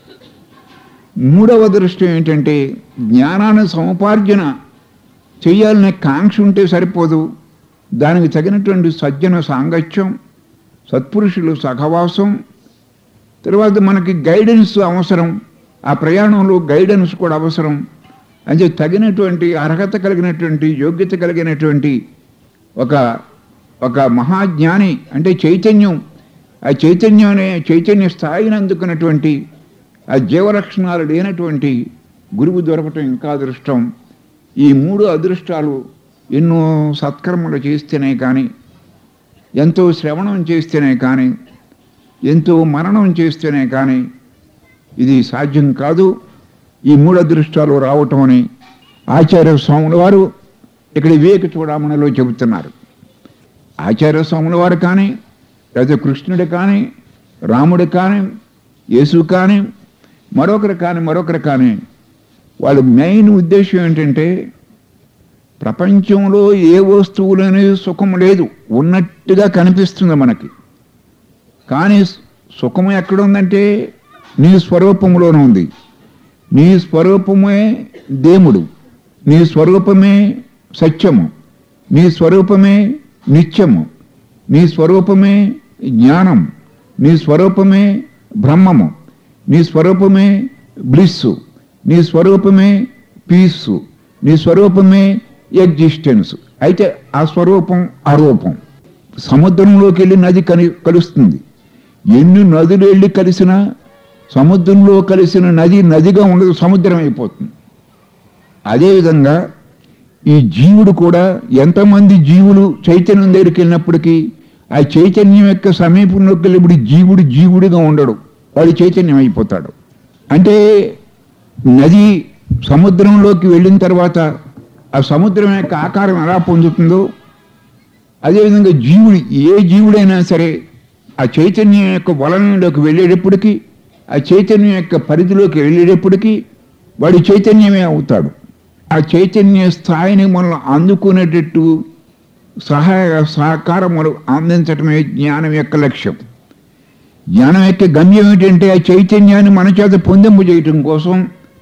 మూడవ దృష్టి ఏంటంటే జ్ఞానాన్ని సముపార్జన చేయాలనే కాంక్ష ఉంటే సరిపోదు దానికి తగినటువంటి సజ్జన సాంగత్యం సత్పురుషులు సహవాసం తర్వాత మనకి గైడెన్స్ అవసరం ఆ ప్రయాణంలో గైడెన్స్ కూడా అవసరం అంటే తగినటువంటి అర్హత కలిగినటువంటి యోగ్యత కలిగినటువంటి ఒక ఒక మహాజ్ఞాని అంటే చైతన్యం ఆ చైతన్యం అనే చైతన్య స్థాయిని అందుకున్నటువంటి ఆ జీవలక్షణాలు లేనటువంటి గురువు దొరకటం ఇంకా అదృష్టం ఈ మూడు అదృష్టాలు ఎన్నో సత్కర్మలు చేస్తేనే కానీ ఎంతో శ్రవణం చేస్తేనే కానీ ఎంతో మరణం చేస్తేనే కానీ ఇది సాధ్యం కాదు ఈ మూడు అదృష్టాలు రావటం అని ఆచార్య స్వాముల వారు ఇక్కడ వివేక చూడమణిలో చెబుతున్నారు ఆచార్య స్వాముల వారు కానీ లేదా కృష్ణుడు కానీ రాముడు కానీ యేసు కానీ మరొకరు కానీ మరొకరు కానీ వాళ్ళ మెయిన్ ఉద్దేశం ఏంటంటే ప్రపంచంలో ఏ వస్తువులోని సుఖం లేదు ఉన్నట్టుగా కనిపిస్తుంది మనకి కానీ సుఖం ఎక్కడుందంటే నీ స్వరూపంలోనే ఉంది నీ స్వరూపమే దేవుడు నీ స్వరూపమే సత్యము నీ స్వరూపమే నిత్యము నీ స్వరూపమే జ్ఞానం నీ స్వరూపమే బ్రహ్మము నీ స్వరూపమే బ్లిస్సు నీ స్వరూపమే పీసు నీ స్వరూపమే ఎగ్జిస్టెన్స్ అయితే ఆ స్వరూపం అరూపం సముద్రంలోకి వెళ్ళి నది కలి కలుస్తుంది ఎన్ని నదులు వెళ్ళి కలిసినా సముద్రంలో కలిసిన నది నదిగా ఉండదు సముద్రం అయిపోతుంది అదేవిధంగా ఈ జీవుడు కూడా ఎంతమంది జీవులు చైతన్యం దగ్గరికి వెళ్ళినప్పటికీ ఆ చైతన్యం యొక్క సమీపంలోకి వెళ్ళినప్పుడు జీవుడు జీవుడిగా ఉండడు వాడు చైతన్యం అయిపోతాడు అంటే నది సముద్రంలోకి వెళ్ళిన తర్వాత ఆ సముద్రం యొక్క ఆకారం ఎలా పొందుతుందో అదేవిధంగా జీవుడు ఏ జీవుడైనా సరే ఆ చైతన్యం యొక్క వలనంలోకి వెళ్ళేటప్పటికీ ఆ చైతన్యం యొక్క పరిధిలోకి వెళ్ళేటప్పటికీ వాడు చైతన్యమే అవుతాడు ఆ చైతన్య స్థాయిని మనం అందుకునేటట్టు సహాయ సహకారములు అందించటమే జ్ఞానం యొక్క లక్ష్యం జ్ఞానం యొక్క గమ్యం ఏంటంటే ఆ చైతన్యాన్ని మన చేత పొందింపు చేయటం కోసం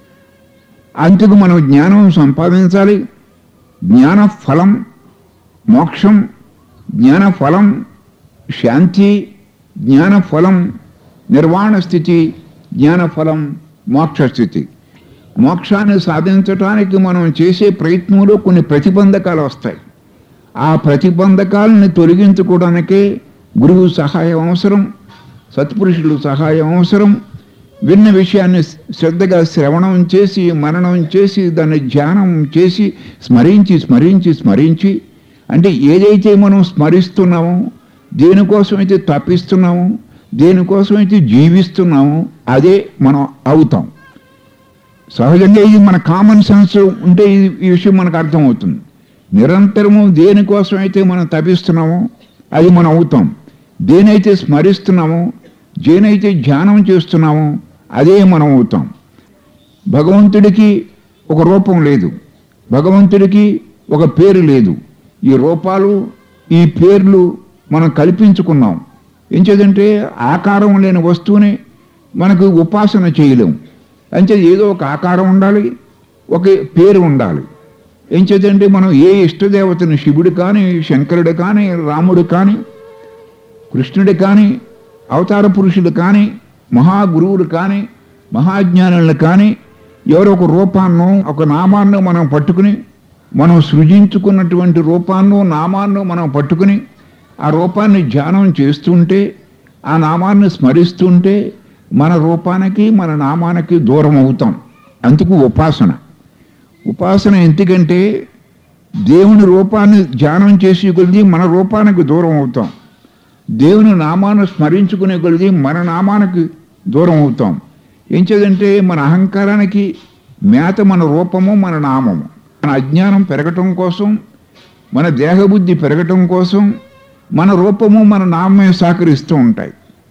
అందుకు మనం జ్ఞానం సంపాదించాలి జ్ఞాన ఫలం మోక్షం జ్ఞాన ఫలం శాంతి జ్ఞాన ఫలం నిర్వాణ స్థితి జ్ఞాన ఫలం మోక్ష స్థితి మోక్షాన్ని సాధించడానికి మనం చేసే ప్రయత్నంలో కొన్ని ప్రతిబంధకాలు వస్తాయి ఆ ప్రతిబంధకాలను తొలగించుకోవడానికే గురువు సహాయం అవసరం సత్పురుషులు సహాయం అవసరం విన్న విషయాన్ని శ్రద్ధగా శ్రవణం చేసి మననం చేసి దాన్ని ధ్యానం చేసి స్మరించి స్మరించి స్మరించి అంటే ఏదైతే మనం స్మరిస్తున్నామో దేనికోసమైతే తప్పిస్తున్నామో దేనికోసమైతే జీవిస్తున్నామో అదే మనం అవుతాం సహజంగా ఇది మన కామన్ సెన్స్ ఉంటే ఈ- ఈ విషయం మనకు అర్థమవుతుంది నిరంతరము దేనికోసం అయితే మనం తపిస్తున్నామో అది మనం అవుతాం దేనైతే స్మరిస్తున్నామో దేనైతే ధ్యానం చేస్తున్నామో అదే మనం అవుతాం భగవంతుడికి ఒక రూపం లేదు భగవంతుడికి ఒక పేరు లేదు ఈ రూపాలు ఈ పేర్లు మనం కల్పించుకున్నాం ఏం చేదంటే ఆకారం లేని వస్తువుని మనకు ఉపాసన చేయలేం అంటే ఏదో ఒక ఆకారం ఉండాలి ఒక పేరు ఉండాలి ఏం చేద్దంటే మనం ఏ ఇష్టదేవతని శివుడు కానీ శంకరుడు కానీ రాముడు కానీ కృష్ణుడు కానీ అవతార పురుషులు కానీ మహాగురువులు కానీ మహాజ్ఞానులు కానీ ఎవరో ఒక రూపాన్నో ఒక నామాన్నో మనం పట్టుకుని మనం సృజించుకున్నటువంటి రూపాన్నో నామాన్నో మనం పట్టుకుని ఆ రూపాన్ని ధ్యానం చేస్తుంటే ఆ నామాన్ని స్మరిస్తుంటే మన రూపానికి మన నామానికి దూరం అవుతాం అందుకు ఉపాసన ఉపాసన ఎందుకంటే దేవుని రూపాన్ని ధ్యానం చేసే కొలిది మన రూపానికి దూరం అవుతాం దేవుని నామాన్ని స్మరించుకునే కొలిది మన నామానికి దూరం అవుతాం ఏం చేదంటే మన అహంకారానికి మేత మన రూపము మన నామము మన అజ్ఞానం పెరగటం కోసం మన దేహబుద్ధి పెరగటం కోసం మన రూపము మన నామమే సహకరిస్తూ ఉంటాయి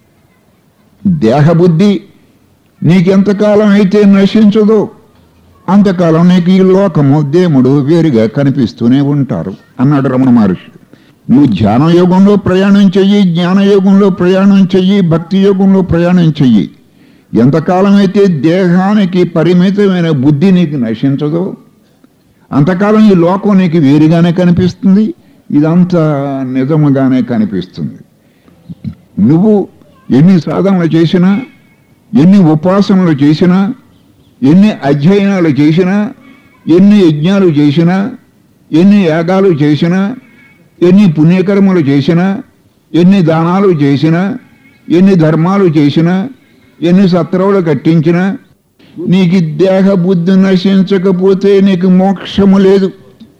దేహబుద్ధి నీకెంతకాలం అయితే నశించదో అంతకాలం నీకు ఈ లోకము దేవుడు వేరుగా కనిపిస్తూనే ఉంటారు అన్నాడు రమణ మహర్షి నువ్వు ధ్యాన యోగంలో ప్రయాణం చెయ్యి జ్ఞాన యోగంలో ప్రయాణం చెయ్యి భక్తి యోగంలో ప్రయాణం చెయ్యి ఎంతకాలం అయితే దేహానికి పరిమితమైన బుద్ధి నీకు నశించదో అంతకాలం ఈ లోకం నీకు వేరుగానే కనిపిస్తుంది ఇదంతా నిజముగానే కనిపిస్తుంది నువ్వు ఎన్ని సాధనలు చేసినా ఎన్ని ఉపాసనలు చేసినా ఎన్ని అధ్యయనాలు చేసినా ఎన్ని యజ్ఞాలు చేసినా ఎన్ని యాగాలు చేసినా ఎన్ని పుణ్యకర్మలు చేసినా ఎన్ని దానాలు చేసినా ఎన్ని ధర్మాలు చేసినా ఎన్ని సత్రవులు కట్టించినా నీకు దేహ బుద్ధి నశించకపోతే నీకు మోక్షము లేదు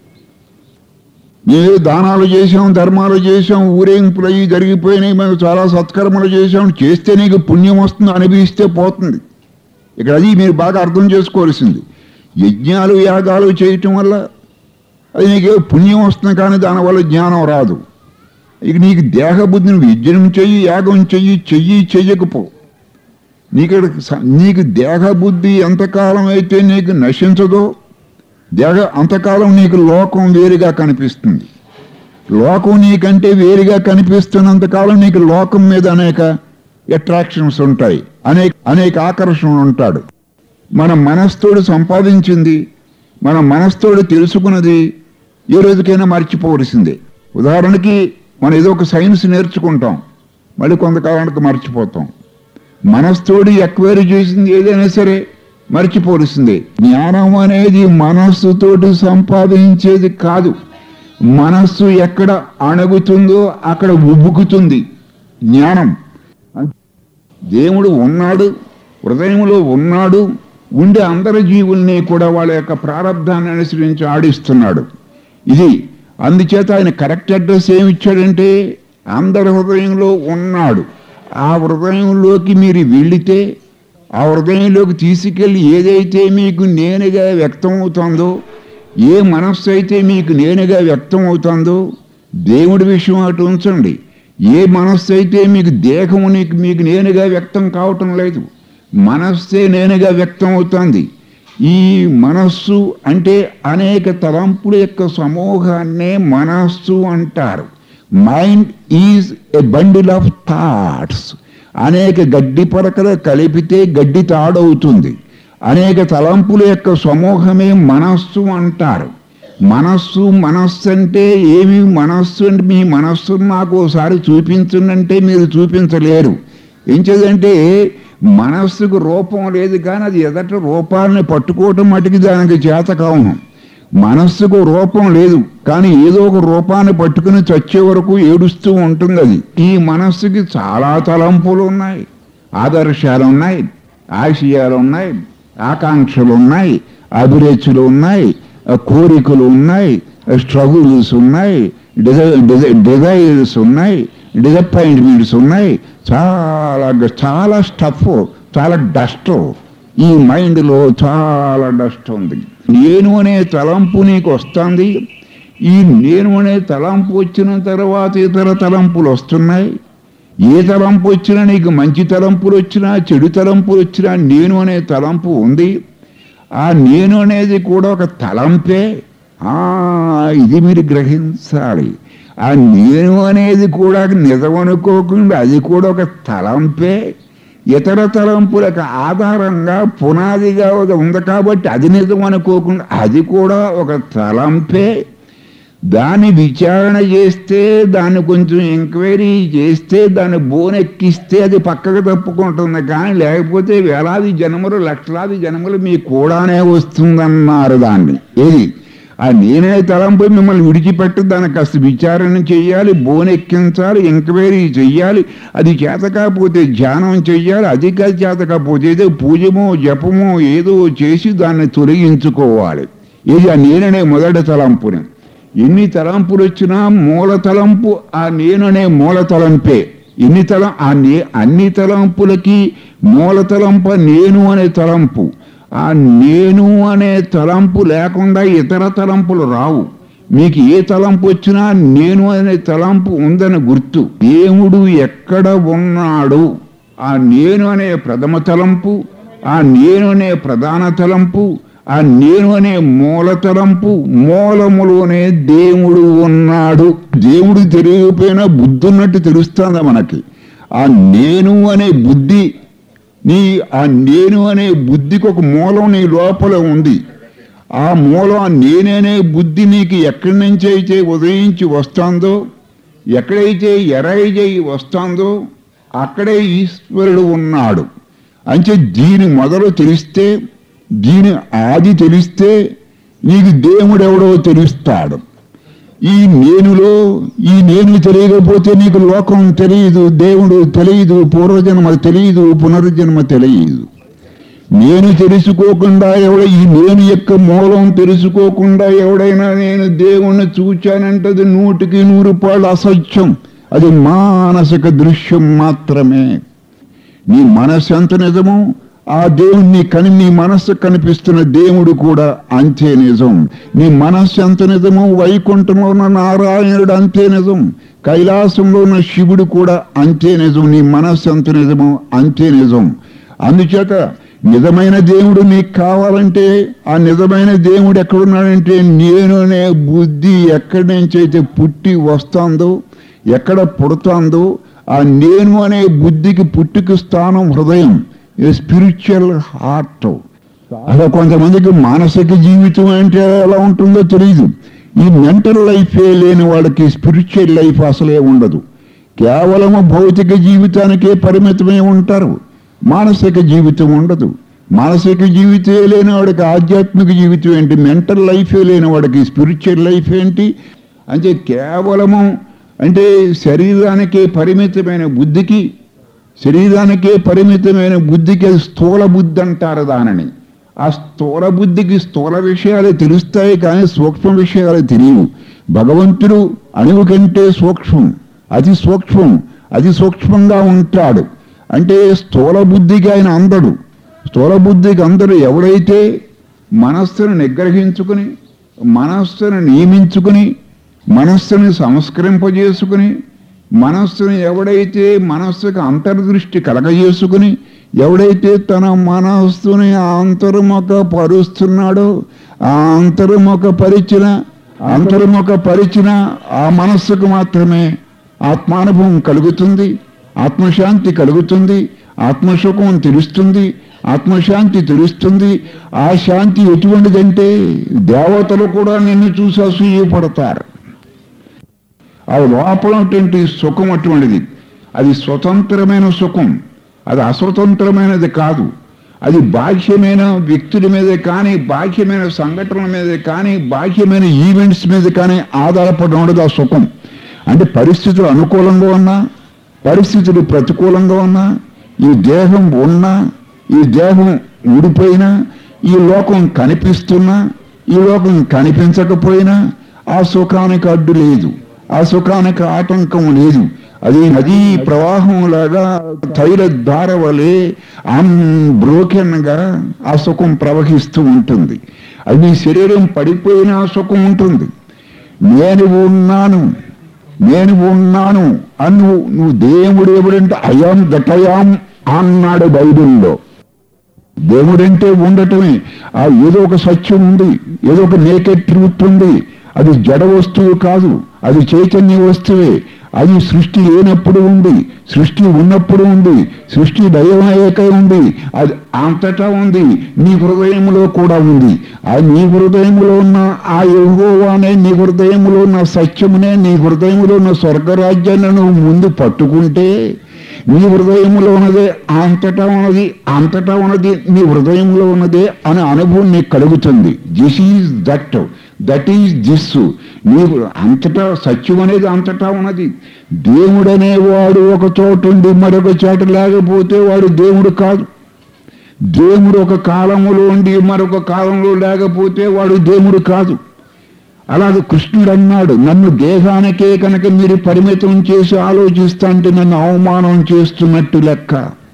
మేము దానాలు చేసాం ధర్మాలు చేసాం ఊరేగింపులు అయ్యి జరిగిపోయినాయి మేము చాలా సత్కర్మలు చేసాం చేస్తే నీకు పుణ్యం వస్తుంది అనిపిస్తే పోతుంది ఇక్కడ అది మీరు బాగా అర్థం చేసుకోవాల్సింది యజ్ఞాలు యాగాలు చేయటం వల్ల అది నీకు పుణ్యం వస్తుంది కానీ దానివల్ల జ్ఞానం రాదు ఇక నీకు దేహ బుద్ధి నువ్వు యజ్ఞం చెయ్యి యాగం చెయ్యి చెయ్యి చెయ్యకపో నీకు స- నీకు దేహ బుద్ధి ఎంతకాలం అయితే నీకు నశించదో దేహ అంతకాలం నీకు లోకం వేరుగా కనిపిస్తుంది లోకం నీకంటే వేరుగా కనిపిస్తున్నంతకాలం నీకు లోకం మీద అనేక అట్రాక్షన్స్ ఉంటాయి అనేక అనేక ఆకర్షణలు ఉంటాడు మన మనస్తోడు సంపాదించింది మన మనస్తోడు తెలుసుకున్నది ఏ రోజుకైనా మర్చిపోవలసిందే ఉదాహరణకి మనం ఏదో ఒక సైన్స్ నేర్చుకుంటాం మళ్ళీ కొంతకాలానికి మర్చిపోతాం మనస్తోడి ఎక్వైరీ చేసింది ఏదైనా సరే మర్చిపోవలసిందే జ్ఞానం అనేది మనస్సుతోటి సంపాదించేది కాదు మనస్సు ఎక్కడ అణగుతుందో అక్కడ ఉబుకుతుంది జ్ఞానం దేవుడు ఉన్నాడు హృదయంలో ఉన్నాడు ఉండే అందరి జీవుల్ని కూడా వాళ్ళ యొక్క ప్రారంధాన్ని అనుసరించి ఆడిస్తున్నాడు ఇది అందుచేత ఆయన కరెక్ట్ అడ్రస్ ఏమి ఇచ్చాడంటే అందరి హృదయంలో ఉన్నాడు ఆ హృదయంలోకి మీరు వెళితే ఆ హృదయంలోకి తీసుకెళ్ళి ఏదైతే మీకు నేనుగా వ్యక్తం అవుతుందో ఏ మనస్సు అయితే మీకు నేనుగా వ్యక్తం అవుతుందో దేవుడి విషయం అటు ఉంచండి ఏ మనస్సు అయితే మీకు దేహం నీకు మీకు నేనుగా వ్యక్తం కావటం లేదు మనస్సే నేనుగా వ్యక్తం అవుతుంది ఈ మనస్సు అంటే అనేక తలంపుల యొక్క సమూహాన్నే మనస్సు అంటారు mind is a bundle of thoughts అనేక గడ్డి పరకలు కలిపితే గడ్డి తాడవుతుంది అనేక తలంపుల యొక్క సమూహమే మనస్సు అంటారు మనస్సు మనస్సు అంటే ఏమి మనస్సు అంటే మీ మనస్సును నాకు ఒకసారి చూపించండి మీరు చూపించలేరు ఏం చేదంటే మనస్సుకు రూపం లేదు కానీ అది ఎదట రూపాలని పట్టుకోవటం మటుకు దానికి చేత కావును మనస్సుకు రూపం లేదు కానీ ఏదో ఒక రూపాన్ని పట్టుకుని చచ్చే వరకు ఏడుస్తూ ఉంటుంది అది ఈ మనస్సుకి చాలా తలంపులు ఉన్నాయి ఆదర్శాలు ఉన్నాయి ఆశయాలు ఉన్నాయి ఆకాంక్షలు ఉన్నాయి అభిరుచులు ఉన్నాయి ఆ కోరికలు ఉన్నాయి స్ట్రగుల్స్ ఉన్నాయి డిజైర్స్ ఉన్నాయి డిసప్పాయింట్మెంట్స్ ఉన్నాయి చాలా గ- చాలా స్టఫ్ చాలా డస్ట్ ఈ మైండ్లో చాలా డస్ట్ ఉంది నేను అనే తలంపు నీకు వస్తుంది ఈ నేను అనే తలంపు వచ్చిన తర్వాత ఇతర తలంపులు వస్తున్నాయి ఏ తలంపు వచ్చినా నీకు మంచి తలంపులు వచ్చినా చెడు తలంపులు వచ్చినా నేను అనే తలంపు ఉంది ఆ నేను అనేది కూడా ఒక తలంపే ఆ ఇది మీరు గ్రహించాలి ఆ నేను అనేది కూడా నిజం అనుకోకుండా అది కూడా ఒక తలంపే ఇతర తలంపులకు ఆధారంగా పునాదిగా ఒక ఉంది కాబట్టి అది నిజం అనుకోకుండా అది కూడా ఒక తలంపే దాన్ని విచారణ చేస్తే దాన్ని కొంచెం ఎంక్వైరీ చేస్తే దాన్ని బోనెక్కిస్తే అది పక్కకు తప్పుకుంటుంది కానీ లేకపోతే వేలాది జన్మలు లక్షలాది జన్మలు మీకు కూడానే వస్తుందన్నారు దాన్ని ఏది ఆ నేనే తలంపు మిమ్మల్ని విడిచిపెట్టి దానికి కాస్త విచారణ చెయ్యాలి బోనెక్కించాలి ఎంక్వైరీ చెయ్యాలి అది చేత కాకపోతే ధ్యానం చెయ్యాలి అది కాదు చేత కాకపోతే ఏదో పూజమో జపమో ఏదో చేసి దాన్ని తొలగించుకోవాలి ఇది ఆ నేననే మొదటి తలంపుని ఎన్ని తలంపులు వచ్చినా మూల తలంపు ఆ నేననే మూల తలంపే ఎన్ని తలం ఆ నే అన్ని తలంపులకి మూల తలంప నేను అనే తలంపు ఆ నేను అనే తలంపు లేకుండా ఇతర తలంపులు రావు మీకు ఏ తలంపు వచ్చినా నేను అనే తలంపు ఉందని గుర్తు దేవుడు ఎక్కడ ఉన్నాడు ఆ నేను అనే ప్రథమ తలంపు ఆ నేను అనే ప్రధాన తలంపు ఆ నేను అనే మూల తలంపు మూలములోనే దేవుడు ఉన్నాడు దేవుడు తెలియకపోయినా బుద్ధి ఉన్నట్టు తెలుస్తుందా మనకి ఆ నేను అనే బుద్ధి నీ ఆ నేను అనే బుద్ధికి ఒక మూలం నీ లోపల ఉంది ఆ మూలం ఆ నేననే బుద్ధి నీకు ఎక్కడి నుంచి అయితే ఉదయించి వస్తుందో ఎక్కడైతే ఎరైజ్ అయి వస్తుందో అక్కడే ఈశ్వరుడు ఉన్నాడు అంటే దీని మొదలు తెలిస్తే దీని ఆది తెలిస్తే నీకు దేవుడెవడో తెలుస్తాడు ఈ నేనులో ఈ నేను తెలియకపోతే నీకు లోకం తెలియదు దేవుడు తెలియదు పూర్వజన్మ తెలియదు పునర్జన్మ తెలియదు నేను తెలుసుకోకుండా ఎవడ ఈ నేను యొక్క మూలం తెలుసుకోకుండా ఎవడైనా నేను దేవుణ్ణి చూచానంటది నూటికి నూరు రూపాయలు అసత్యం అది మానసిక దృశ్యం మాత్రమే నీ మనస్సు ఎంత నిజమో ఆ దేవుణ్ణి కని నీ మనస్సు కనిపిస్తున్న దేవుడు కూడా అంతే నిజం నీ మనస్సు ఎంత నిజమో వైకుంఠంలో ఉన్న నారాయణుడు అంతే నిజం కైలాసంలో ఉన్న శివుడు కూడా అంతే నిజం నీ మనస్సు ఎంత నిజమో అంతే నిజం అందుచేత నిజమైన దేవుడు నీకు కావాలంటే ఆ నిజమైన దేవుడు ఎక్కడున్నాడంటే నేను అనే బుద్ధి ఎక్కడి నుంచి అయితే పుట్టి వస్తుందో ఎక్కడ పుడుతుందో ఆ నేను అనే బుద్ధికి పుట్టుకు స్థానం హృదయం స్పిరిచువల్ హార్ట్ అలా కొంతమందికి మానసిక జీవితం అంటే ఎలా ఉంటుందో తెలియదు ఈ మెంటల్ లైఫే లేని వాళ్ళకి స్పిరిచువల్ లైఫ్ అసలే ఉండదు కేవలం భౌతిక జీవితానికే పరిమితమై ఉంటారు మానసిక జీవితం ఉండదు మానసిక జీవితమే లేని వాడికి ఆధ్యాత్మిక జీవితం ఏంటి మెంటల్ లైఫే లేని వాడికి స్పిరిచువల్ లైఫ్ ఏంటి అంటే కేవలము అంటే శరీరానికే పరిమితమైన బుద్ధికి శరీరానికే పరిమితమైన బుద్ధికి అది స్థూల బుద్ధి అంటారు దానిని ఆ స్థూల బుద్ధికి స్థూల విషయాలు తెలుస్తాయి కానీ సూక్ష్మ విషయాలు తెలియవు భగవంతుడు అణువు కంటే సూక్ష్మం అతి సూక్ష్మం అతి సూక్ష్మంగా ఉంటాడు అంటే స్థూల బుద్ధికి ఆయన అందడు స్థూల బుద్ధికి అందరూ ఎవడైతే మనస్సును నిగ్రహించుకుని మనస్సును నియమించుకుని మనస్సుని సంస్కరింపజేసుకుని మనస్సుని ఎవడైతే మనస్సుకు అంతర్దృష్టి కలగజేసుకుని ఎవడైతే తన మనస్సుని అంతర్ముఖ పరుస్తున్నాడో ఆ అంతర్ముఖ పరిచిన అంతర్ముఖ పరిచిన ఆ మనస్సుకు మాత్రమే ఆత్మానుభవం కలుగుతుంది ఆత్మశాంతి కలుగుతుంది ఆత్మసుఖం తెలుస్తుంది ఆత్మశాంతి తెలుస్తుంది ఆ శాంతి ఎటువంటిదంటే దేవతలు కూడా నిన్ను చూసి అసూయపడతారు ఆ లోపలటువంటి సుఖం అటువంటిది అది స్వతంత్రమైన సుఖం అది అస్వతంత్రమైనది కాదు అది బాహ్యమైన వ్యక్తుల మీద కానీ బాహ్యమైన సంఘటనల మీద కానీ బాహ్యమైన ఈవెంట్స్ మీద కానీ ఆధారపడి ఉండదు ఆ సుఖం అంటే పరిస్థితులు అనుకూలంగా ఉన్నా పరిస్థితులు ప్రతికూలంగా ఉన్నా ఈ దేహం ఉన్నా ఈ దేహం ఊడిపోయినా ఈ లోకం కనిపిస్తున్నా ఈ లోకం కనిపించకపోయినా ఆ సుఖానికి అడ్డు లేదు ఆ సుఖానికి ఆటంకం లేదు అది నదీ ప్రవాహం లాగా తైల ధార వలె అన్బ్రోకెన్ గా ఆ సుఖం ప్రవహిస్తూ ఉంటుంది అది నీ శరీరం పడిపోయిన ఆ సుఖం ఉంటుంది నేను ఉన్నాను నేను ఉన్నాను అని నువ్వు నువ్వు దేవుడు ఎవడంటే అయాం దటయాం అన్నాడు బైబిల్లో దేవుడంటే ఉండటమే ఆ ఏదో ఒక సత్యం ఉంది ఏదో ఒక నేకెడ్ ట్రూత్ ఉంది అది జడ వస్తువు కాదు అది చైతన్య వస్తువే అది సృష్టి లేనప్పుడు ఉంది సృష్టి ఉన్నప్పుడు ఉంది సృష్టి దయమయ్యాక ఉంది అది అంతటా ఉంది నీ హృదయంలో కూడా ఉంది ఆ నీ హృదయంలో ఉన్న ఆ యెహోవానే నీ హృదయంలో ఉన్న సత్యమునే నీ హృదయంలో ఉన్న స్వర్గరాజ్యాన్ని నువ్వు ముందు పట్టుకుంటే నీ హృదయంలో ఉన్నదే అంతటా ఉన్నది అంతటా ఉన్నది నీ హృదయంలో ఉన్నదే అనే అనుభవం నీకు కలుగుతుంది this is that that is this నీకు అంతటా సత్యం అనేది అంతటా ఉన్నది దేవుడు అనేవాడు ఒక చోట ఉండి మరొక చోట లేకపోతే వాడు దేవుడు కాదు దేవుడు ఒక కాలంలో ఉండి మరొక కాలంలో లేకపోతే వాడు దేవుడు కాదు అలాగే కృష్ణుడు అన్నాడు నన్ను దేహానికే కనుక మీరు పరిమితం చేసి ఆలోచిస్తా అంటే నన్ను అవమానం చేస్తున్నట్టు లెక్క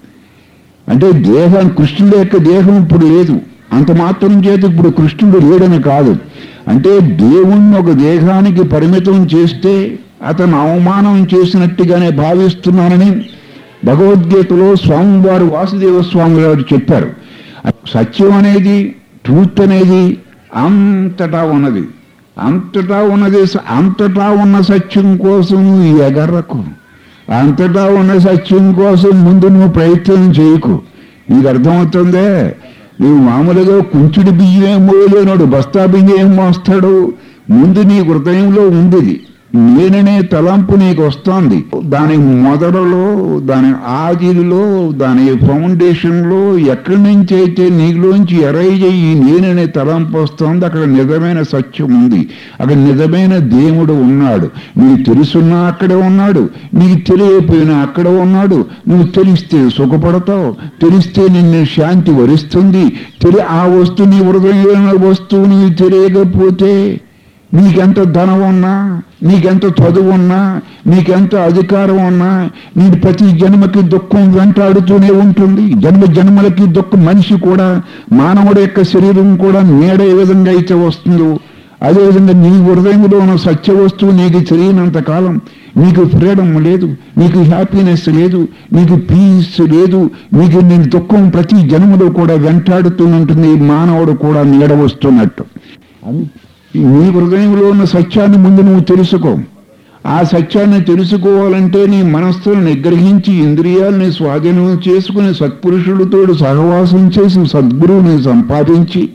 అంటే దేహం కృష్ణుడి యొక్క దేహం ఇప్పుడు లేదు అంత మాత్రం చేత ఇప్పుడు కృష్ణుడు లేడని కాదు అంటే దేవుణ్ణి ఒక దేహానికి పరిమితం చేస్తే అతను అవమానం చేసినట్టుగానే భావిస్తున్నానని భగవద్గీతలో స్వామివారు వాసుదేవ స్వామి గారు చెప్పారు సత్యం అనేది ట్రూత్ అనేది అంతటా ఉన్నది అంతటా ఉన్నది అంతటా ఉన్న సత్యం కోసం నువ్వు ఎగర్రకు అంతటా ఉన్న సత్యం కోసం ముందు నువ్వు ప్రయత్నం చేయకు నీకు అర్థమవుతుందే నువ్వు మామూలుగా కుంచుడు బియ్యం ఏం మోయలేనాడు బస్తా బియ్యం ఏం మోస్తాడు ముందు నీ హృదయంలో ఉంది ఇది. నేననే తలంపు నీకు వస్తోంది దాని మొదలలో దాని ఆదిలో దాని ఫౌండేషన్లో ఎక్కడి నుంచి అయితే నీలోంచి ఎరైజ్ అయ్యి నేననే తలంపు వస్తోంది అక్కడ నిజమైన సత్యం ఉంది అక్కడ నిజమైన దేవుడు ఉన్నాడు నీకు తెలుసున్నా అక్కడే ఉన్నాడు నీకు తెలియకపోయినా అక్కడ ఉన్నాడు నువ్వు తెలిస్తే సుఖపడతావు తెలిస్తే నిన్ను శాంతి వరిస్తుంది తెలి ఆ వస్తువు నీ హృదయంలో వస్తువు నీకు తెలియకపోతే నీకెంత ధనం ఉన్నా నీకెంత చదువు ఉన్నా నీకెంత అధికారం ఉన్నా నీ ప్రతి జన్మకి దుఃఖం వెంటాడుతూనే ఉంటుంది జన్మ జన్మలకి దుఃఖం మనిషి కూడా మానవుడి యొక్క శరీరం కూడా నీడ ఏ విధంగా అయితే వస్తుందో అదేవిధంగా నీ హృదయంలో ఉన్న సత్య వస్తువు నీకు తెలియనంత కాలం నీకు ఫ్రీడమ్ లేదు నీకు హ్యాపీనెస్ లేదు నీకు పీస్ లేదు నీకు నీ దుఃఖం ప్రతి జన్మలో కూడా వెంటాడుతూ ఉంటుంది మానవుడు కూడా నీడ వస్తున్నట్టు నీ హృదయంలో ఉన్న సత్యాన్ని ముందు నువ్వు తెలుసుకో ఆ సత్యాన్ని తెలుసుకోవాలంటే నీ మనస్సును నిగ్రహించి ఇంద్రియాలని స్వాధీనం చేసుకుని సత్పురుషులతో సహవాసం చేసి సద్గురువుని సంపాదించి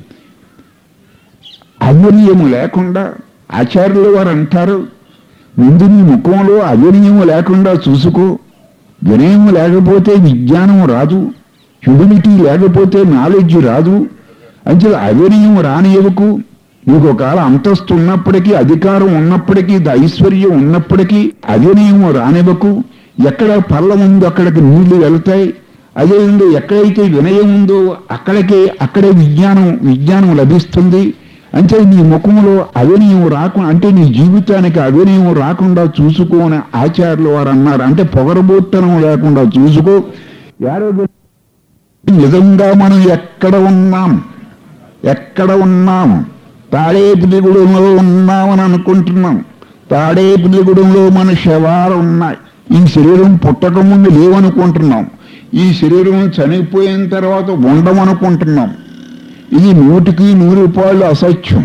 అవినయము లేకుండా ఆచార్యుల వారు అంటారు ముందు నీ ముఖంలో అవినయము లేకుండా చూసుకో వినయం లేకపోతే విజ్ఞానం రాదు హ్యూమినిటీ లేకపోతే నాలెడ్జ్ రాదు అంటే అవినయం రానియవకు నీకు ఒకవేళ అంతస్తు ఉన్నప్పటికీ అధికారం ఉన్నప్పటికీ ఐశ్వర్యం ఉన్నప్పటికీ అవినయం రానివ్వకు ఎక్కడ పళ్ళం ఉందో అక్కడికి నీళ్లు వెళ్తాయి అదేవిధంగా ఎక్కడైతే వినయం ఉందో అక్కడికే అక్కడే విజ్ఞానం విజ్ఞానం లభిస్తుంది అంటే నీ ముఖంలో అవినయం రాకుండా అంటే నీ జీవితానికి అవినయం రాకుండా చూసుకోని ఆచార్యులు వారు అన్నారు అంటే పొగరబోత్తనం లేకుండా చూసుకో యారోగ్య నిజంగా మనం ఎక్కడ ఉన్నాం ఎక్కడ ఉన్నాం తాడేపిల్లిగూడెంలో ఉన్నామని అనుకుంటున్నాం తాడేపిల్లిగూడెంలో మన శవాలు ఉన్నాయి ఈ శరీరం పుట్టక ముందు లేవనుకుంటున్నాం ఈ శరీరం చనిపోయిన తర్వాత ఉండమనుకుంటున్నాం ఇది నూటికి నూరు రూపాయలు అసత్యం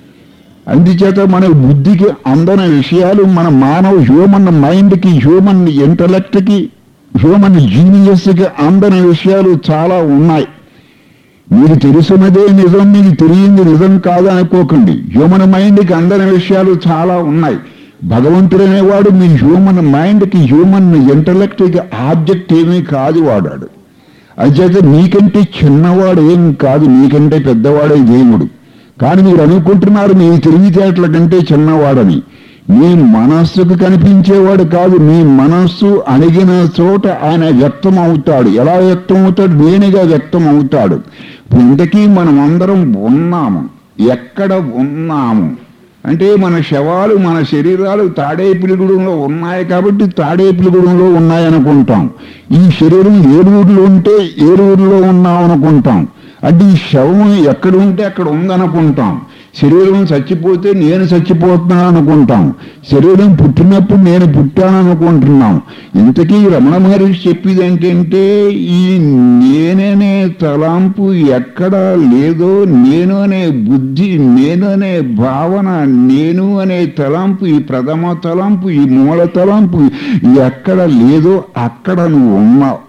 అందుచేత మన బుద్ధికి అందని విషయాలు మన మానవ హ్యూమన్ మైండ్కి హ్యూమన్ ఇంటలెక్ట్కి హ్యూమన్ జీనియస్కి అందని విషయాలు చాలా ఉన్నాయి మీకు తెలుసున్నదే నిజం మీకు తెలియంది నిజం కాదనుకోకండి హ్యూమన్ మైండ్కి అందని విషయాలు చాలా ఉన్నాయి భగవంతుడు అనేవాడు మీ హ్యూమన్ మైండ్కి హ్యూమన్ ఇంటలెక్ట్కి ఆబ్జెక్ట్ ఏమీ కాదు వాడాడు అంచేత నీకంటే చిన్నవాడు ఏం కాదు నీకంటే పెద్దవాడే దేవుడు కానీ మీరు అనుకుంటున్నారు మీ తెలివితేటల కంటే చిన్నవాడని మీ మనస్సుకు కనిపించేవాడు కాదు మీ మనస్సు అణిగిన చోట ఆయన వ్యక్తం అవుతాడు ఎలా వ్యక్తం అవుతాడు నేనుగా వ్యక్తం అవుతాడు ఇప్పుడు ఇంతకీ మనం అందరం ఉన్నాము ఎక్కడ ఉన్నాము అంటే మన శవాలు మన శరీరాలు తాడేపిలిగూడెంలో ఉన్నాయి కాబట్టి తాడేపిలిగూడెంలో ఉన్నాయనుకుంటాం ఈ శరీరం ఏలూరులో ఉంటే ఏలూరులో ఉన్నాం అనుకుంటాం అంటే ఈ శవం ఎక్కడ ఉంటే అక్కడ ఉందనుకుంటాం శరీరం చచ్చిపోతే నేను చచ్చిపోతున్నాను అనుకుంటాం శరీరం పుట్టినప్పుడు నేను పుట్టాను అనుకుంటున్నాం ఇంతకీ రమణ మహర్షి చెప్పేది ఏంటంటే ఈ నేననే తలాంపు ఎక్కడ లేదో నేను అనే బుద్ధి నేను అనే భావన నేను అనే తలాంపు ఈ ప్రథమ తలాంపు ఈ మూల తలాంపు ఎక్కడ లేదో అక్కడ నువ్వు ఉన్నావు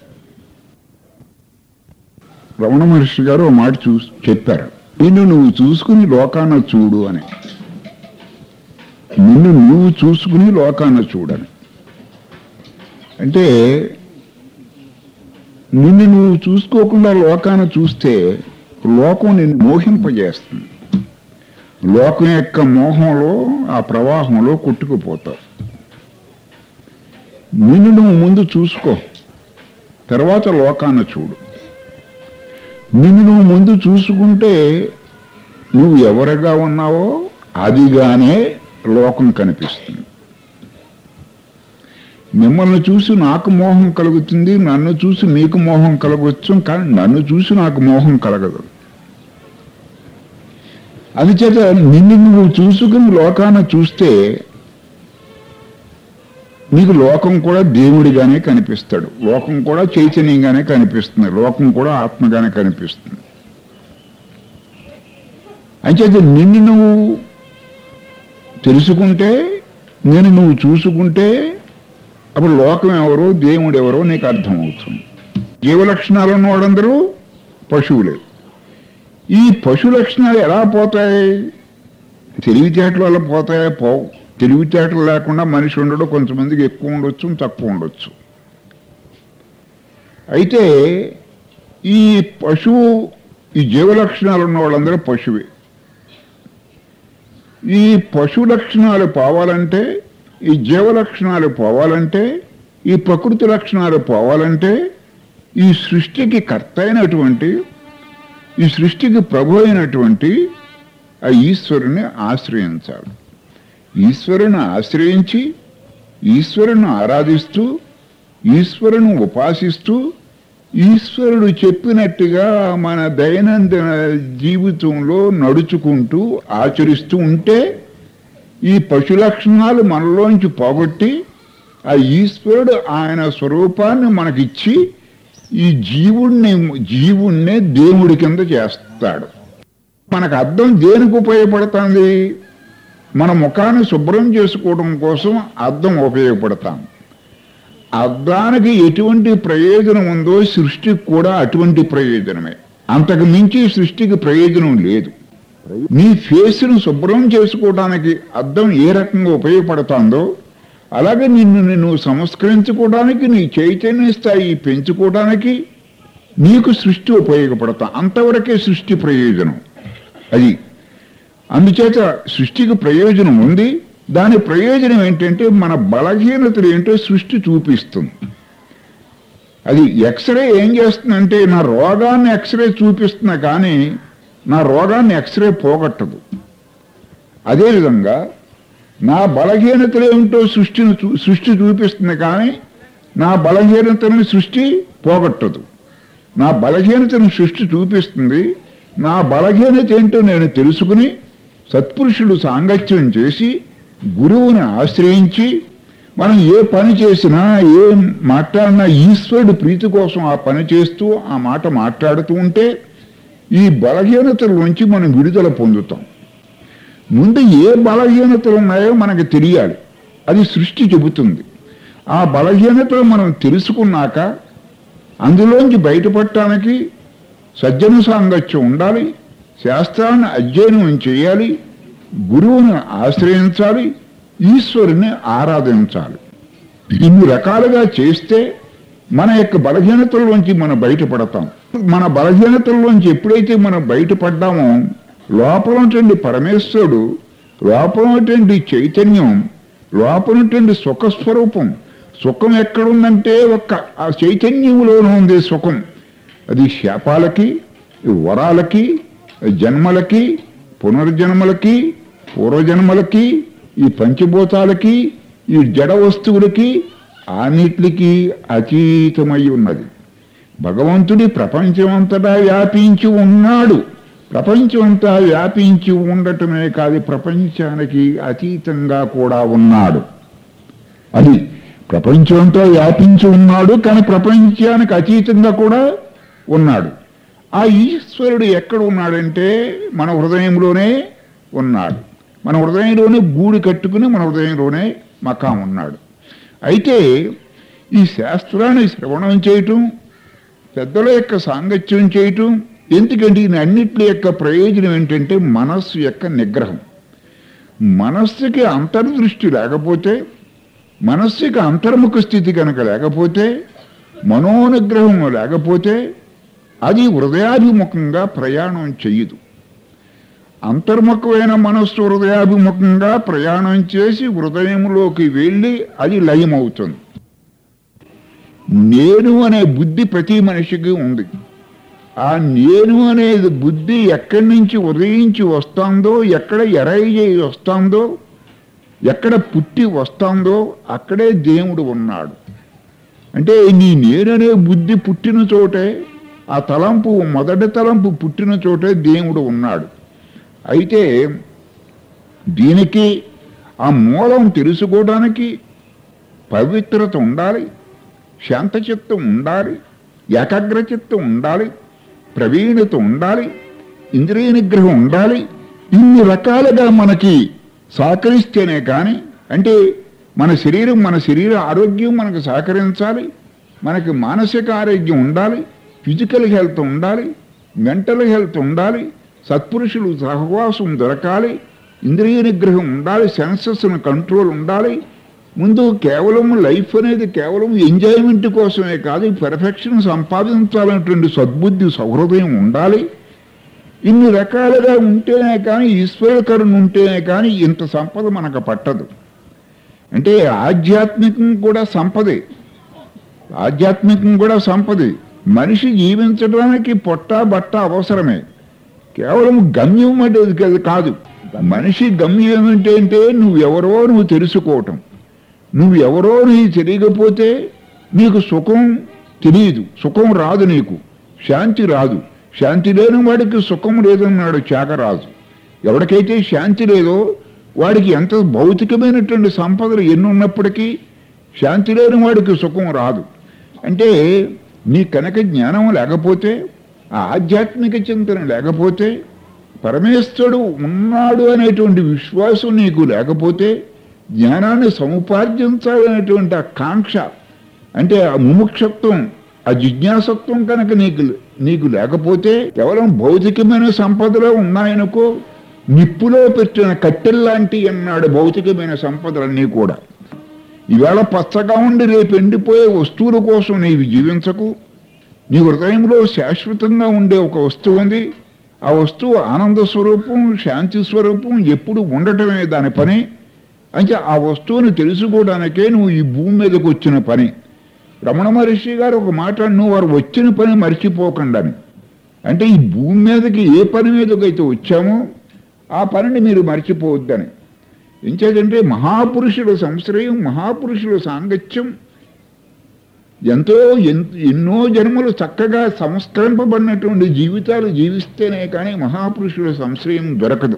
రమణ మహర్షి గారు ఒక మాట చూ చెప్పారు నిన్ను నువ్వు చూసుకుని లోకాన చూడు అని నిన్ను నువ్వు చూసుకుని లోకాన చూడని అంటే నిన్ను నువ్వు చూసుకోకుండా లోకాన చూస్తే లోకం నిన్ను మోహింపజేస్తుంది లోకం యొక్క మోహంలో ఆ ప్రవాహంలో కొట్టుకుపోతావు నిన్ను నువ్వు ముందు చూసుకో తర్వాత లోకాన చూడు నిన్ను నువ్వు ముందు చూసుకుంటే నువ్వు ఎవరిగా ఉన్నావో అదిగానే లోకం కనిపిస్తుంది మిమ్మల్ని చూసి నాకు మోహం కలుగుతుంది నన్ను చూసి మీకు మోహం కలగవచ్చు కానీ నన్ను చూసి నాకు మోహం కలగదు అందుచేత నిన్ను నువ్వు చూసుకుని లోకాన చూస్తే నీకు లోకం కూడా దేవుడిగానే కనిపిస్తాడు లోకం కూడా చైతన్యంగానే కనిపిస్తుంది లోకం కూడా ఆత్మగానే కనిపిస్తుంది అంచేత నిన్ను నువ్వు తెలుసుకుంటే నేను నువ్వు చూసుకుంటే అప్పుడు లోకం ఎవరో దేవుడు ఎవరో నీకు అర్థమవుతుంది జీవ లక్షణాలు ఉన్నవాడందరూ పశువులే ఈ పశు లక్షణాలు ఎలా పోతాయి తెలివితేటల వల్ల పోతాయా పోవు తెలివితేటలు లేకుండా మనిషి ఉండడు కొంతమందికి ఎక్కువ ఉండొచ్చు తక్కువ ఉండొచ్చు అయితే ఈ పశువు ఈ జీవ లక్షణాలు ఉన్న వాళ్ళందరూ పశువే ఈ పశు లక్షణాలు పోవాలంటే ఈ జీవ లక్షణాలు పోవాలంటే ఈ ప్రకృతి లక్షణాలు పోవాలంటే ఈ సృష్టికి కర్త అయినటువంటి ఈ సృష్టికి ప్రభు అయినటువంటి ఆ ఈశ్వరుని ఆశ్రయించాలి ఈశ్వరుని ఆశ్రయించి ఈశ్వరుని ఆరాధిస్తూ ఈశ్వరుని ఉపాసిస్తూ ఈశ్వరుడు చెప్పినట్టుగా మన దైనందిన జీవితంలో నడుచుకుంటూ ఆచరిస్తూ ఉంటే ఈ పశు లక్షణాలు మనలోంచి పోగొట్టి ఆ ఈశ్వరుడు ఆయన స్వరూపాన్ని మనకిచ్చి ఈ జీవుణ్ణి జీవుణ్ణి దేవుడి కింద చేస్తాడు మనకు అర్థం దేనికి ఉపయోగపడుతుంది మన ముఖాన్ని శుభ్రం చేసుకోవడం కోసం అర్థం ఉపయోగపడతాం అర్థానికి ఎటువంటి ప్రయోజనం ఉందో సృష్టికి కూడా అటువంటి ప్రయోజనమే అంతకు మించి సృష్టికి ప్రయోజనం లేదు నీ ఫేస్ను శుభ్రం చేసుకోవడానికి అర్థం ఏ రకంగా ఉపయోగపడుతుందో అలాగే నిన్ను నిన్ను సంస్కరించుకోవడానికి నీ చైతన్య స్థాయి పెంచుకోవడానికి నీకు సృష్టి ఉపయోగపడతా అంతవరకే సృష్టి ప్రయోజనం అది అందుచేత సృష్టికి ప్రయోజనం ఉంది దాని ప్రయోజనం ఏంటంటే మన బలహీనతలు ఏంటో సృష్టి చూపిస్తుంది అది ఎక్స్రే ఏం చేస్తుందంటే నా రోగాన్ని ఎక్స్రే చూపిస్తున్నా కానీ నా రోగాన్ని ఎక్స్రే పోగొట్టదు అదేవిధంగా నా బలహీనతలు ఏమిటో సృష్టిని చూ- సృష్టి చూపిస్తుంది కానీ నా బలహీనతను సృష్టి పోగొట్టదు నా బలహీనతను సృష్టి చూపిస్తుంది నా బలహీనత ఏంటో నేను తెలుసుకుని సత్పురుషుడు సాంగత్యం చేసి గురువుని ఆశ్రయించి మనం ఏ పని చేసినా ఏ మాట్లాడినా ఈశ్వరుడు ప్రీతి కోసం ఆ పని చేస్తూ ఆ మాట మాట్లాడుతూ ఉంటే ఈ బలహీనతల నుంచి మనం విడుదల పొందుతాం ముందు ఏ బలహీనతలు ఉన్నాయో మనకు తెలియాలి అది సృష్టి చెబుతుంది ఆ బలహీనతలు మనం తెలుసుకున్నాక అందులోంచి బయటపడటానికి సజ్జన సాంగత్యం ఉండాలి శాస్త్రాన్ని అధ్యయనం చేయాలి గురువుని ఆశ్రయించాలి ఈశ్వరుని ఆరాధించాలి ఇన్ని రకాలుగా చేస్తే మన యొక్క బలహీనతల్లోంచి మనం బయటపడతాం మన బలహీనతల్లోంచి ఎప్పుడైతే మనం బయటపడ్డామో లోపలటువంటి పరమేశ్వరుడు లోపలటువంటి చైతన్యం లోపలటువంటి సుఖస్వరూపం సుఖం ఎక్కడుందంటే ఒక్క ఆ చైతన్యంలోనే ఉంది సుఖం అది శాపాలకి వరాలకి జన్మలకి పునర్జన్మలకి పూర్వజన్మలకి ఈ పంచభూతాలకి ఈ జడ వస్తువులకి అన్నిటికి అతీతమై ఉన్నది భగవంతుడి ప్రపంచమంతటా వ్యాపించి ఉన్నాడు ప్రపంచమంతా వ్యాపించి ఉండటమే కాదు ప్రపంచానికి అతీతంగా కూడా ఉన్నాడు అది ప్రపంచంతో వ్యాపించి ఉన్నాడు కానీ ప్రపంచానికి అతీతంగా కూడా ఉన్నాడు ఆ ఈశ్వరుడు ఎక్కడ ఉన్నాడంటే మన హృదయంలోనే ఉన్నాడు మన హృదయంలోనే గూడు కట్టుకుని మన హృదయంలోనే మకాం ఉన్నాడు అయితే ఈ శాస్త్రాన్ని శ్రవణం చేయటం పెద్దల యొక్క సాంగత్యం చేయటం ఎందుకంటే ఈ అన్నిటి యొక్క ప్రయోజనం ఏంటంటే మనస్సు యొక్క నిగ్రహం మనస్సుకి అంతర్దృష్టి లేకపోతే మనస్సుకి అంతర్ముఖ స్థితి కనుక లేకపోతే మనోనిగ్రహం లేకపోతే అది హృదయాభిముఖంగా ప్రయాణం చెయ్యదు అంతర్ముఖమైన మనస్సు హృదయాభిముఖంగా ప్రయాణం చేసి హృదయంలోకి వెళ్ళి అది లయమవుతుంది నేను అనే బుద్ధి ప్రతి మనిషికి ఉంది ఆ నేను అనేది బుద్ధి ఎక్కడి నుంచి ఉదయించి వస్తుందో ఎక్కడ ఎరైజ్ అయి వస్తుందో ఎక్కడ పుట్టి వస్తుందో అక్కడే దేవుడు ఉన్నాడు అంటే నీ నేననే బుద్ధి పుట్టిన చోటే ఆ తలంపు మొదటి తలంపు పుట్టిన చోటే దేవుడు ఉన్నాడు అయితే దీనికి ఆ మూలం తెలుసుకోవడానికి పవిత్రత ఉండాలి శాంతచిత్తం ఉండాలి ఏకాగ్రచిత్తం ఉండాలి ప్రవీణత ఉండాలి ఇంద్రియ నిగ్రహం ఉండాలి ఇన్ని రకాలుగా మనకి సహకరిస్తేనే కానీ అంటే మన శరీరం మన శరీర ఆరోగ్యం మనకు సహకరించాలి మనకి మానసిక ఆరోగ్యం ఉండాలి ఫిజికల్ హెల్త్ ఉండాలి మెంటల్ హెల్త్ ఉండాలి సత్పురుషులు సహవాసం దొరకాలి ఇంద్రియ నిగ్రహం ఉండాలి సెన్సెస్ కంట్రోల్ ఉండాలి ముందు కేవలం లైఫ్ అనేది కేవలం ఎంజాయ్మెంట్ కోసమే కాదు పెర్ఫెక్షన్ సంపాదించాలనేటువంటి సద్బుద్ధి సౌహృదయం ఉండాలి ఇన్ని రకాలుగా ఉంటేనే కానీ ఈశ్వర కరుణ ఉంటేనే కానీ ఇంత సంపద మనకు పట్టదు అంటే ఆధ్యాత్మికం కూడా సంపదే ఆధ్యాత్మికం కూడా సంపదే మనిషి జీవించడానికి పొట్ట బట్ట అవసరమే కేవలం గమ్యం అనేది కాదు- కాదు మనిషి గమ్యం ఏమిటి అంటే నువ్వెవరో నువ్వు తెలుసుకోవటం నువ్వు ఎవరో నీ తెలియకపోతే నీకు సుఖం తెలియదు సుఖం రాదు నీకు శాంతి రాదు శాంతి లేని వాడికి సుఖం లేదన్నాడు త్యాగరాజు ఎవరికైతే శాంతి లేదో వాడికి ఎంత భౌతికమైనటువంటి సంపదలు ఎన్ని ఉన్నప్పటికీ శాంతి లేని వాడికి సుఖం రాదు అంటే నీ కనుక జ్ఞానం లేకపోతే ఆ ఆధ్యాత్మిక చింతన లేకపోతే పరమేశ్వరుడు ఉన్నాడు అనేటువంటి విశ్వాసం నీకు లేకపోతే జ్ఞానాన్ని సముపార్జించాలనేటువంటి ఆ కాంక్ష అంటే ఆ ముముక్షత్వం ఆ జిజ్ఞాసత్వం కనుక నీకు నీకు లేకపోతే కేవలం భౌతికమైన సంపదలో ఉన్నాయనుకో నిప్పులో పెట్టిన కట్టెల్లాంటి అన్నాడు భౌతికమైన సంపదలన్నీ కూడా ఈవేళ పచ్చగా ఉండి రేపు ఎండిపోయే వస్తువుల కోసం నీవు జీవించకు నీ హృదయంలో శాశ్వతంగా ఉండే ఒక వస్తువు ఉంది ఆ వస్తువు ఆనంద స్వరూపం శాంతి స్వరూపం ఎప్పుడు ఉండటమే దాని పని అంటే ఆ వస్తువుని తెలుసుకోవడానికే నువ్వు ఈ భూమి మీదకి వచ్చిన పని రమణ మహర్షి గారు ఒక మాట నువ్వు వారు వచ్చిన పని మర్చిపోకండి అంటే ఈ భూమి మీదకి ఏ పని మీదకైతే వచ్చామో ఆ పనిని మీరు మర్చిపోవద్దని ఎంచేదంటే మహాపురుషుల సంశ్రయం మహాపురుషుల సాంగత్యం ఎంతో ఎన్- ఎన్నో జన్మలు చక్కగా సంస్కరింపబడినటువంటి జీవితాలు జీవిస్తేనే కానీ మహాపురుషుల సంశ్రయం దొరకదు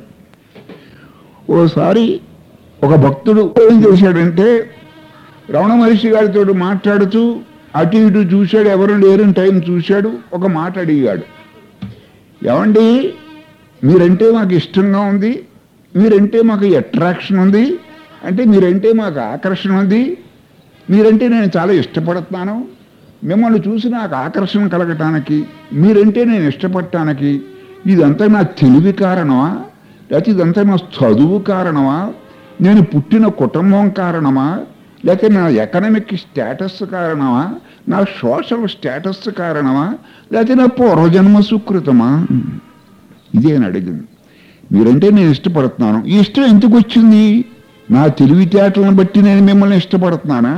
ఓసారి ఒక భక్తుడు ఏం చేశాడంటే రమణ మహర్షి గారితో మాట్లాడుతూ అటు ఇటు చూశాడు ఎవరు లేరని టైం చూశాడు ఒక మాట అడిగాడు ఏమండి మీరంటే మాకు ఇష్టంగా ఉంది మీరంటే మాకు అట్రాక్షన్ ఉంది అంటే మీరంటే మాకు ఆకర్షణ ఉంది మీరంటే నేను చాలా ఇష్టపడుతున్నాను మిమ్మల్ని చూసి నాకు ఆకర్షణ కలగటానికి మీరంటే నేను ఇష్టపడటానికి ఇదంతా నా తెలివి కారణమా లేకపోతే ఇదంతా నా చదువు కారణమా నేను పుట్టిన కుటుంబం కారణమా లేకపోతే నా ఎకనామిక్ స్టేటస్ కారణమా నా సోషల్ స్టేటస్ కారణమా లేకపోతే నా పూర్వజన్మ సుకృతమా ఇదే అని అడిగింది మీరంటే నేను ఇష్టపడుతున్నాను ఈ ఇష్టం ఎందుకు వచ్చింది నా తెలివితేటలను బట్టి నేను మిమ్మల్ని ఇష్టపడుతున్నానా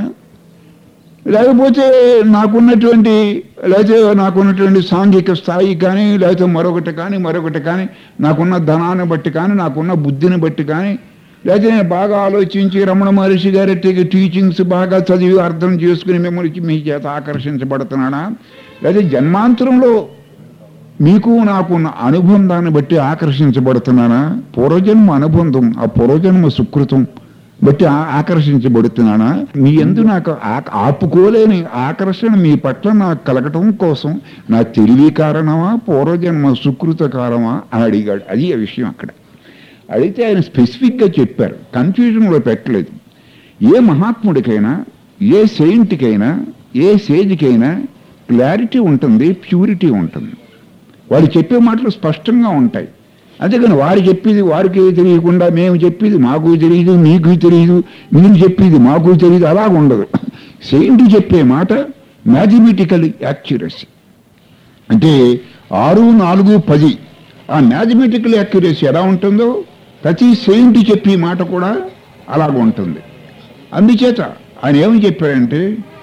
లేకపోతే నాకున్నటువంటి లేకపోతే నాకున్నటువంటి సాంఘిక స్థాయి కానీ లేకపోతే మరొకటి కానీ మరొకటి కానీ నాకున్న ధనాన్ని బట్టి కానీ నాకున్న బుద్ధిని బట్టి కానీ లేకపోతే నేను బాగా ఆలోచించి రమణ మహర్షి గారి టీచింగ్స్ బాగా చదివి అర్థం చేసుకుని మిమ్మల్ని మీ చేత ఆకర్షించబడుతున్నానా లేకపోతే జన్మాంతరంలో మీకు నాకున్న అనుబంధాన్ని బట్టి ఆకర్షించబడుతున్నానా పూర్వజన్మ అనుబంధం ఆ పూర్వజన్మ సుకృతం బట్టి ఆ- ఆకర్షించబడుతున్నానా మీ ఎందు నాకు ఆ- ఆపుకోలేని ఆకర్షణ మీ పట్ల నాకు కలగటం కోసం నా తెలివి కారణమా పూర్వజన్మ సుకృత కారణమా అని అడిగాడు అది ఆ విషయం అక్కడ అడిగితే ఆయన స్పెసిఫిక్గా చెప్పారు కన్ఫ్యూజన్లో పెట్టలేదు ఏ మహాత్ముడికైనా ఏ సెయింట్కైనా ఏ సేజ్కైనా క్లారిటీ ఉంటుంది ప్యూరిటీ ఉంటుంది వారు చెప్పే మాటలు స్పష్టంగా ఉంటాయి అంతేకాని వారు చెప్పేది వారికి తెలియకుండా మేము చెప్పేది మాకు తెలియదు మీకు తెలియదు మీరు చెప్పేది మాకు తెలియదు అలా ఉండదు సెయింట్ చెప్పే మాట మ్యాథమెటికల్ యాక్యురసీ అంటే ఆరు నాలుగు పది ఆ మ్యాథమెటికల్ యాక్యురసీ ఎలా ఉంటుందో ప్రతి సెయింట్ చెప్పే మాట కూడా అలాగ ఉంటుంది అందుచేత ఆయన ఏమని చెప్పారంటే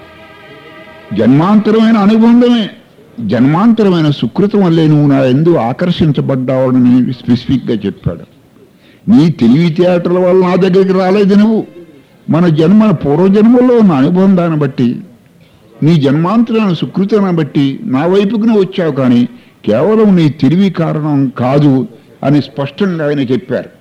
జన్మాంతరమైన అనుబంధమే జన్మాంతరమైన సుకృతం వల్లే నువ్వు నా ఎందు ఆకర్షించబడ్డావని స్పెసిఫిక్గా చెప్పాడు నీ తెలివితేటల వల్ల నా దగ్గరికి రాలేదు నువ్వు మన జన్మ పూర్వజన్మలో ఉన్న అనుబంధాన్ని బట్టి నీ జన్మాంతరాన్ని సుకృతాన్ని బట్టి నా వైపుకు నువ్వు వచ్చావు కానీ కేవలం నీ తెలివి కారణం కాదు అని స్పష్టంగా ఆయన చెప్పారు